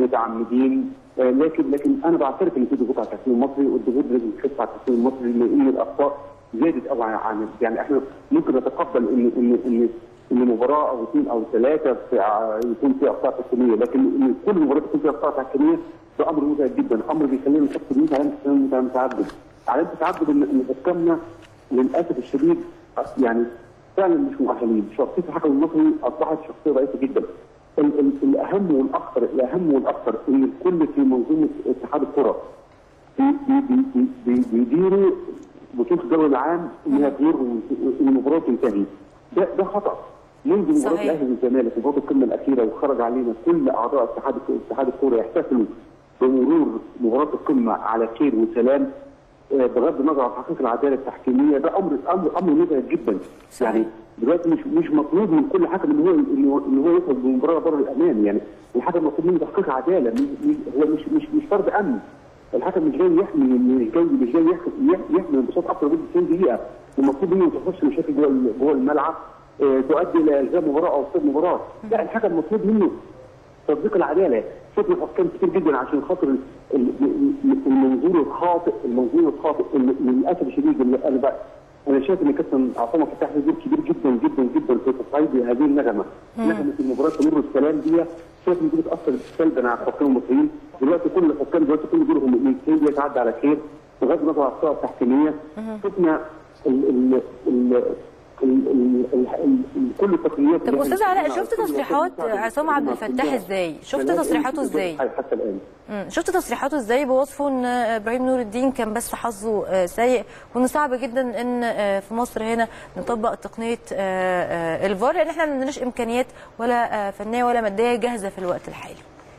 متعمدين آه، لكن لكن انا بعترف ان في ضغوط على التحكيم المصري والضغوط لازم تخف على التحكيم المصري لان الاخطاء زادت قوي عن يعني احنا ممكن نتقبل ان ان ان ان مباراه او اثنين او ثلاثه في ع- يكون فيها اخطاء تحكيميه لكن ان كل مباراه يكون فيها اخطاء تحكيميه ده امر مزعج جدا امر بيخلينا نحط بيه علامه علامه تعدد علامه تعدد ان إن حكامنا للاسف الشديد يعني فعلا مش مؤهلين شخصيه الحكم المصري اصبحت شخصيه ضعيفه جدا ال- ال- الاهم والاخطر الاهم والاخطر ان الكل في منظومه اتحاد الكره بي- بي- بي- بي- بي- بيديروا بطوله الدوري العام انها تمر وان المباراه تنتهي ده ده خطا منذ مباراه صحيح. الاهلي والزمالك مباراه القمه الاخيره وخرج علينا كل اعضاء اتحاد اتحاد الكوره يحتفلوا بمرور مباراه القمه على خير وسلام آه، بغض النظر عن تحقيق العداله التحكيميه ده امر امر امر مزعج جدا صحيح. يعني دلوقتي مش مش مطلوب من كل حكم ان هو ان هو ان هو يخرج بمباراه بره الامان يعني الحكم مطلوب منه تحقيق عداله مش- مش- هو مش مش مش فرض امن الحكم مش جاي يحمي مش جاي مش جاي يحمي يحمي انبساط اكثر من 90 دقيقه المطلوب منه ما تخش مشاكل جوه ال- جوه الملعب آه، تؤدي الى الغاء مباراه او صيد مباراه لا الحكم مطلوب منه تطبيق العداله شفنا حكام كتير جدا عشان خاطر ال- ال- المنظور الخاطئ المنظور الخاطئ اللي للاسف الشديد اللي انا بقى انا شايف ان كابتن عصام فتح له دور كبير جدا جدا جدا في تصعيد هذه النغمه نغمه المباراه تمر السلام دي شايف ان دي بتاثر سلبا على الحكام المصريين دلوقتي كل الحكام دلوقتي كل دورهم ان الكيل يتعدى على خير بغض النظر عن الاخطاء التحكيميه شفنا ال ال ال ال- ال- ال- ال- كل التقنيات طب اللي استاذ احنا علاء بنشوفها شفت على كل تصريحات الوسائل عصام عبد المعتمدة الفتاح كلها. ازاي شفت فلا تصريحاته يمكن ازاي حتى الان مم. شفت تصريحاته ازاي بوصفه ان آه، ابراهيم نور الدين كان بس حظه آه، سيء وان صعب جدا ان آه، في مصر هنا نطبق تقنيه آه، آه، الفار لان احنا ما عندناش امكانيات ولا آه، فنيه ولا ماديه جاهزه في الوقت الحالي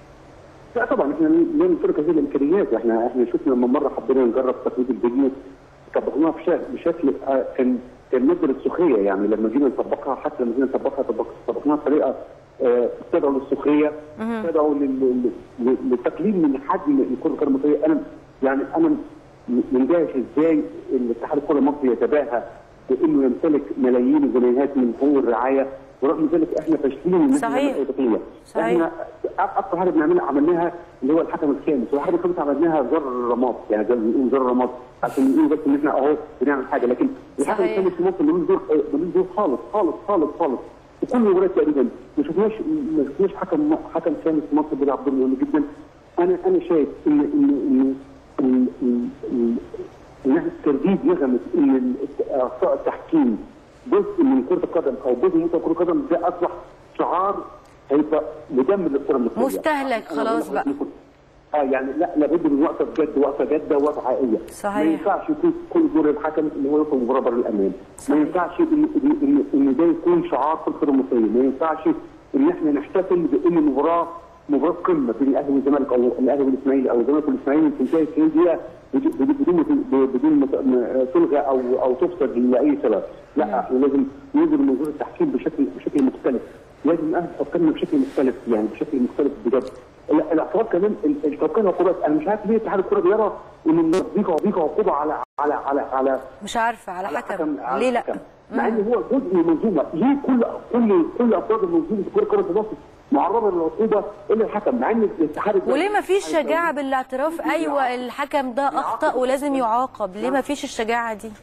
لا طبعا احنا لا نمتلك هذه الامكانيات احنا احنا شفنا لما مره حبينا نجرب تقنيه الفيديو طبقناها بشكل بشكل آه، كان كان ماده للسخريه يعني لما جينا نطبقها حتى لما جينا نطبقها طبق- طبقناها بطريقه آه، تدعو للسخريه تدعو لل- لل- للتقليل من حجم الكره القدم المصريه انا يعني انا م- مندهش ازاي الاتحاد الكره المصري يتباهى بانه يمتلك ملايين الجنيهات من حقوق الرعايه ورغم ذلك احنا فاشلين ان احنا صحيح. نعمل اي تقنيه صحيح. احنا اكثر حاجه بنعملها عملناها اللي هو الحكم الخامس والحكم الخامس عملناها زر الرماد يعني زي ما بنقول زر الرماد عشان نقول بس ان احنا اهو بنعمل حاجه لكن الحكم صحيح. الخامس في مصر ملوش دور ملوش دور خالص خالص خالص خالص في كل المباريات تقريبا ما شفناش ما شفناش حكم حكم خامس في مصر بيلعب دور مهم جدا انا انا شايف ان ان ان ان ان- ان ان احنا ترديد نغمه ان ال- اخطاء التحكيم جزء من كره القدم او جزء من كره القدم ده اصبح شعار هيبقى مدمر للكره المصريه مستهلك خلاص بقى. اه يعني لا لابد من وقفه بجد وقفه جاده ووقفه حقيقيه صحيح. ما ينفعش يكون كل دور الحكم ان هو يخرج مباراه بره الامان صحيح. ما ينفعش ان ان ان, إن ده يكون شعار في الكره المصريه ما ينفعش ان احنا نحتفل بان المباراه مباراه قمه بين الاهلي والزمالك او الاهلي والاسماعيلي او الزمالك والاسماعيلي تنتهي 90 دقيقه بدون بدون بدون ما تلغى او او تفسد لاي سبب لا احنا لازم ننظر منظور التحكيم بشكل بشكل مختلف لازم نأهل حكامنا بشكل مختلف يعني بشكل مختلف بجد ال- الاعتراض كمان ال- الحكام العقوبات انا مش عارف ليه اتحاد الكره بيرى ان الناس دي دي عقوبه على على على على مش عارفه على على حكم على ليه لا حكم. مع ان هو جزء من المنظومه ليه كل كل كل افراد المنظومه في كره في مصر معرضه للعقوبه الا الحكم مع ان الاتحاد وليه ما فيش شجاعه بالاعتراف ايوه الحكم ده اخطا ولازم يعاقب ليه ما فيش الشجاعه دي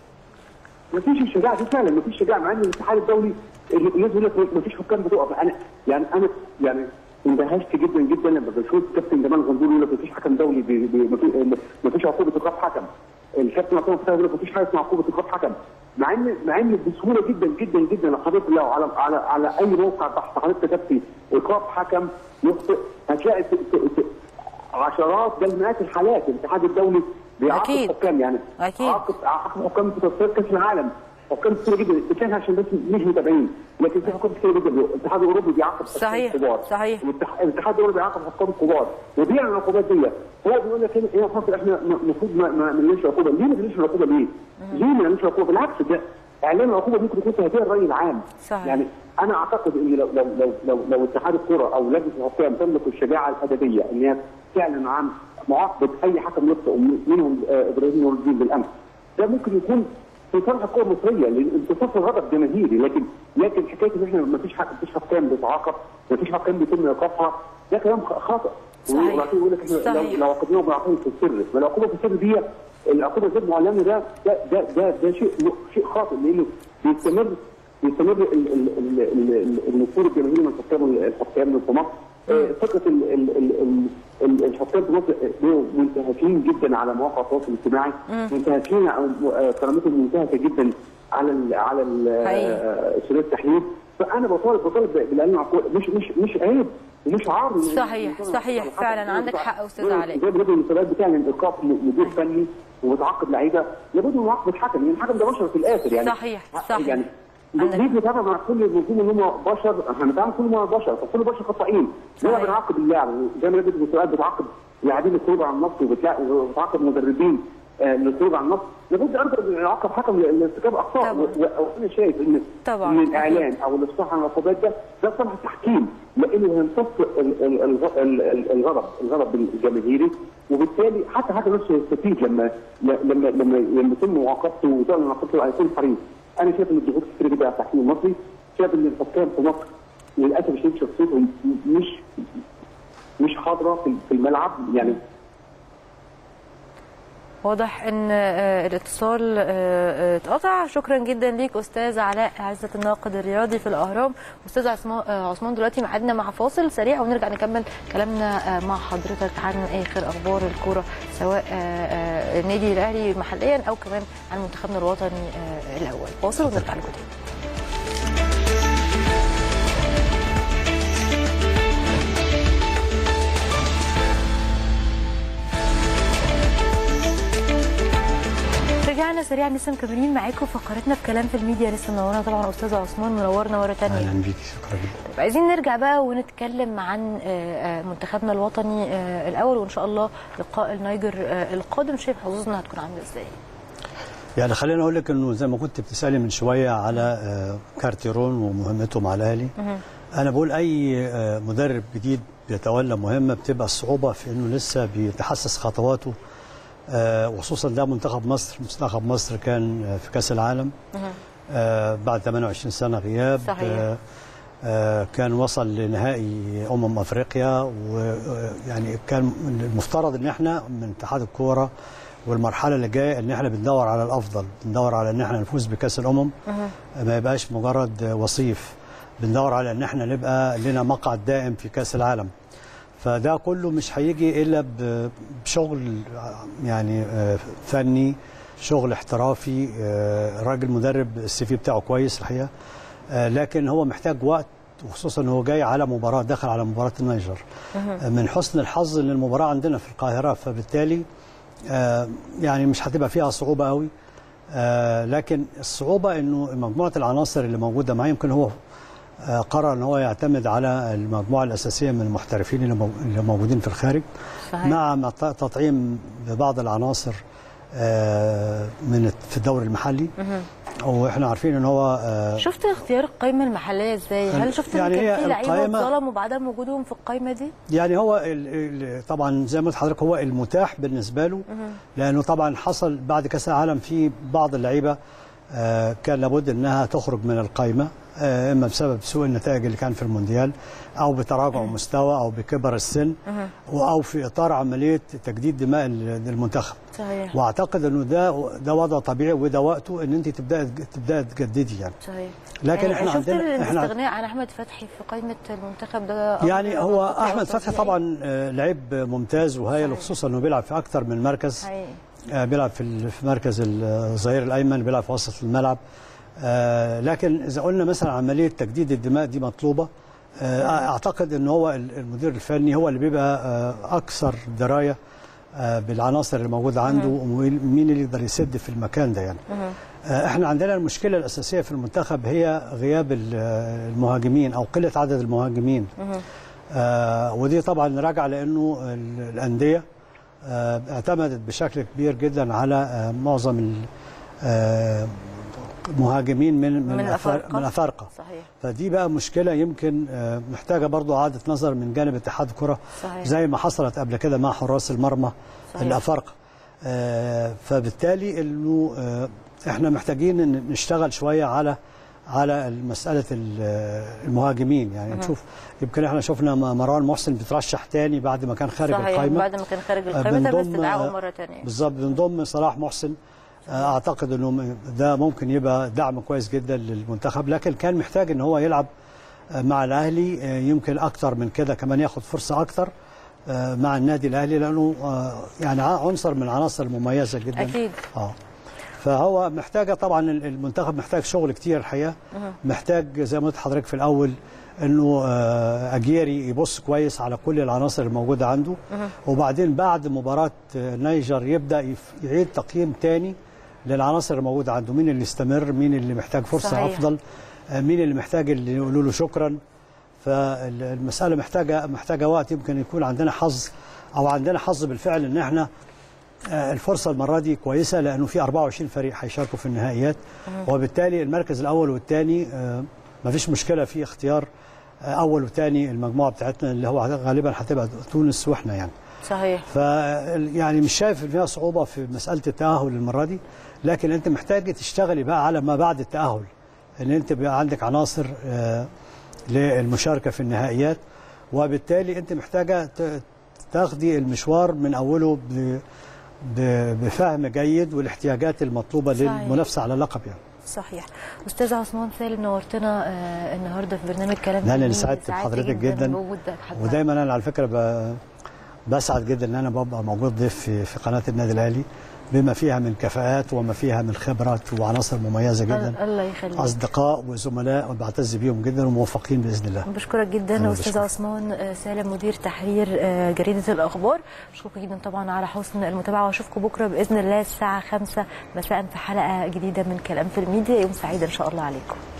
ما فيش الشجاعه دي فعلا ما فيش شجاعه مع ان الاتحاد الدولي اللي الناس يقول لك ما فيش حكام بتقف انا يعني انا يعني اندهشت جدا جدا لما بشوف كابتن جمال غندور يقول لك ما فيش حكم دولي بي بي ما في- ما فيش عقوبه ايقاف حكم الكابتن عصام فتحي يقول لك ما فيش حاجه اسمها عقوبه ايقاف حكم مع ان مع ان بسهوله جدا جدا جدا لو حضرتك لو على على على اي موقع تحت حضرتك كتبت ايقاف حكم يخطئ هتلاقي ت- ت- ت- عشرات بل مئات الحالات الاتحاد الدولي بيعاقب أكيد. حكام يعني أكيد. عاقب عاقب حكام في تصفيات كاس العالم حكام كتير جدا بتلاقي عشان بس مش متابعين لكن في حكام كتير جدا الاتحاد الاوروبي بيعاقب حكام صحيح، كبار صحيح. والاتح- الاتحاد الاوروبي بيعاقب حكام كبار وبيعمل العقوبات دي هو بيقول لك هنا هنا في مصر احنا المفروض ما ما نعملش عقوبه ليه ما نعملش العقوبه ليه؟ ليه ما نعملش عقوبه بالعكس ده اعلان العقوبه ممكن يكون تهدئه الراي العام صحيح. يعني انا اعتقد ان لو لو لو لو, لو اتحاد الكره او لجنه الحكام تملك الشجاعه الادبيه ان هي تعلن عن معاقبه اي حكم يخطئ منهم آه، ابراهيم نور الدين بالامس ده ممكن يكون في صالح الكره المصريه لامتصاص الغضب جماهيري لكن لكن حكايه ان احنا ما فيش حق ما فيش حكام بيتعاقب ما فيش حكام بيتم ايقافها ده كلام خ- خاطئ صحيح. وبعدين يقول لك احنا لو صحيح. لو عاقبناهم بنعاقبهم في السر ما العقوبه في السر دي العقوبه غير معلنه ده ده ده ده, ده شيء شيء خاطئ لانه بيستمر بيستمر ال- ال- ال- ال- ال- النفور الجماهيري من الحكام الحكام في مصر آه، ثقه ال- ال- ال- ال- ال- الحكام في مصر بقوا منتهكين جدا على مواقع التواصل الاجتماعي منتهكين او آه، كرامتهم منتهكه جدا على ال على ال- حقيقي. آه، سوريا التحليل فانا بطالب بطالب بالاعلان العقوبه مش مش مش عيب ومش عار صحيح، صحيح، فعلا عندك حق أستاذ علاء. زي برضه المسابقات بتعلن ايقاف مدير فني وبتعاقب لعيبه لابد من معاقبه حكم يعني الحكم ده بشر في الاخر يعني صحيح، صحيح. يعني عندك ليه بنتابع مع كل المنظومه ان هم بشر هنتعامل كل مع بشر فكل بشر خطائين ليه صحيح. بنعاقب اللاعب زي ما لجنه المسابقات بتعاقب لاعبين الخروج عن النص وبتلا- وبتعاقب مدربين آه، للخروج عن النص لابد ايضا يعاقب حكم لارتكاب اخطاء طبعا. و- و- وانا شايف ان طبعا. ان الاعلان او الافصاح عن العقوبات ده ده صالح التحكيم لانه هيمتص ال- ال- الغ- ال- ال- الغضب الغضب الجماهيري وبالتالي حتى حتى نفسه يستفيد لما لما لما لما يتم معاقبته ويتم عقوبته هيكون حريص انا شايف ان الضغوط كتير جدا على التحكيم المصري شايف ان الحكام في مصر للاسف الشديد شخصيتهم مش مش حاضره في- في الملعب يعني واضح ان آه، الاتصال آه، آه، اتقطع شكرا جدا ليك استاذ علاء عزت الناقد الرياضي في الاهرام استاذ عثمان آه، عثمان دلوقتي ميعادنا مع فاصل سريع ونرجع نكمل كلامنا آه، مع حضرتك عن اخر اخبار الكوره سواء آه، آه، النادي الاهلي محليا او كمان عن منتخبنا الوطني آه، الاول فاصل ونرجع لكم تاني رجعنا سريعا لسه مكملين معاكم فقرتنا في كلام في الميديا لسه منورنا طبعا استاذ عثمان منورنا مره ثانيه اهلا بيك شكرا جدا طيب عايزين نرجع بقى ونتكلم عن آه، آه، منتخبنا الوطني آه، الاول وان شاء الله لقاء النيجر آه، القادم شايف حظوظنا هتكون عامله ازاي يعني خليني اقول لك انه زي ما كنت بتسالي من شويه على آه، كارتيرون ومهمته مع الاهلي انا بقول اي آه، مدرب جديد بيتولى مهمه بتبقى الصعوبه في انه لسه بيتحسس خطواته آه، وخصوصا ده منتخب مصر منتخب مصر كان آه، في كاس العالم آه، بعد 28 سنه غياب صحيح. آه، آه، كان وصل لنهائي امم افريقيا ويعني كان المفترض ان احنا من اتحاد الكوره والمرحله اللي جايه ان احنا بندور على الافضل بندور على ان احنا نفوز بكاس الامم ما يبقاش مجرد وصيف بندور على ان احنا نبقى لنا مقعد دائم في كاس العالم فده كله مش هيجي الا ب- بشغل يعني آه، فني شغل احترافي آه، راجل مدرب السي في بتاعه كويس الحقيقه آه، لكن هو محتاج وقت وخصوصا هو جاي على مباراه داخل على مباراه النيجر آه، من حسن الحظ ان المباراه عندنا في القاهره فبالتالي آه، يعني مش هتبقى فيها صعوبه قوي آه، لكن الصعوبه انه مجموعه العناصر اللي موجوده معاه يمكن هو آه، قرر ان هو يعتمد على المجموعه الاساسيه من المحترفين اللي مو- اللي موجودين في الخارج صحيح. مع مط- تطعيم ببعض العناصر آه، من في الدوري المحلي واحنا عارفين ان هو آه، شفت اختيار القائمه المحليه ازاي؟ هل شفت يعني ان هي كان في لعيبه القائمة- اتظلموا بعدم وجودهم في القائمه دي؟ يعني هو ال ال طبعا زي ما قلت لحضرتك هو المتاح بالنسبه له لانه طبعا حصل بعد كاس العالم في بعض اللعيبه آه، كان لابد انها تخرج من القائمه آه، اما بسبب سوء النتائج اللي كان في المونديال او بتراجع مستوى او بكبر السن او في اطار عمليه تجديد دماء ال- المنتخب صحيح واعتقد انه ده ده وضع طبيعي وده وقته ان انت تبدا تبدا تجددي يعني صحيح لكن يعني احنا شفت عندنا احنا الاستغناء عن احمد فتحي في قائمه المنتخب ده يعني أمر هو منطقي احمد أو فتحي طبيعي؟ طبعا آه، لعيب ممتاز وهايل صحيح. وخصوصا انه بيلعب في اكثر من مركز حقيقي آه، بيلعب في ال- في مركز الظهير الايمن بيلعب في وسط الملعب آه، لكن اذا قلنا مثلا عمليه تجديد الدماء دي مطلوبه آه، اعتقد ان هو ال- المدير الفني هو اللي بيبقى آه، اكثر درايه آه، بالعناصر اللي موجوده عنده ومين اللي يقدر يسد في المكان ده يعني آه، احنا عندنا المشكله الاساسيه في المنتخب هي غياب ال- المهاجمين او قله عدد المهاجمين آه، ودي طبعا راجعه لانه ال- الانديه آه، اعتمدت بشكل كبير جدا على آه، معظم ال- آه، مهاجمين من من من الأفار- الأفارقة. من الافارقه صحيح فدي بقى مشكله يمكن آه، محتاجه برضو اعاده نظر من جانب اتحاد الكره صحيح. زي ما حصلت قبل كده مع حراس المرمى صحيح. الافارقه آه، فبالتالي انه آه، احنا محتاجين إن نشتغل شويه على على مساله ال- المهاجمين يعني نشوف يمكن احنا شفنا م- مروان محسن بيترشح تاني بعد ما كان خارج صحيح القائمه بعد ما كان خارج آه، القائمه ده بس بنضم- استدعائه آه، مره ثانيه بالظبط بنضم صلاح محسن آه، اعتقد انه م- ده ممكن يبقى دعم كويس جدا للمنتخب لكن كان محتاج ان هو يلعب آه، مع الاهلي آه، يمكن اكتر من كده كمان ياخد فرصه اكتر آه، مع النادي الاهلي لانه آه، يعني ع- عنصر من العناصر المميزه جدا اكيد اه فهو محتاجه طبعا ال- المنتخب محتاج شغل كتير الحقيقه محتاج زي ما قلت لحضرتك في الاول انه آه، اجيري يبص كويس على كل العناصر الموجوده عنده وبعدين بعد مباراه آه، نيجر يبدا يف- يعيد تقييم تاني للعناصر الموجوده عنده مين اللي يستمر مين اللي محتاج فرصه صحيح. افضل آه، مين اللي محتاج اللي يقولوا له شكرا فالمساله محتاجه محتاجه وقت يمكن يكون عندنا حظ او عندنا حظ بالفعل ان احنا آه، الفرصه المره دي كويسه لانه في 24 فريق هيشاركوا في النهائيات وبالتالي المركز الاول والثاني ما فيش مشكله في اختيار آه، اول وثاني المجموعه بتاعتنا اللي هو غالبا هتبقى تونس واحنا يعني صحيح ف يعني مش شايف ان فيها صعوبه في مساله التاهل المره دي لكن انت محتاج تشتغلي بقى على ما بعد التاهل ان انت بقى عندك عناصر آه، للمشاركه في النهائيات وبالتالي انت محتاجه ت- تاخدي المشوار من اوله ب- ب- بفهم جيد والاحتياجات المطلوبه صحيح. للمنافسه على اللقب يعني صحيح استاذ عثمان سالم نورتنا آه، النهارده في برنامج كلام لا، أنا اللي جميل. سعدت سعدت بحضرتك جداً. بوجودك حتى ودايما انا على فكره ب... بسعد جدا ان انا ببقى موجود ضيف في, في قناه النادي الاهلي بما فيها من كفاءات وما فيها من خبرات وعناصر مميزه جدا الله يخليك اصدقاء وزملاء وبعتز بيهم جدا وموفقين باذن الله بشكرك جدا أنا استاذ بشكرك. عثمان آه، سالم مدير تحرير آه، جريده الاخبار بشكرك جدا طبعا على حسن المتابعه واشوفكم بكره باذن الله الساعه 5 مساء في حلقه جديده من كلام في الميديا يوم سعيد ان شاء الله عليكم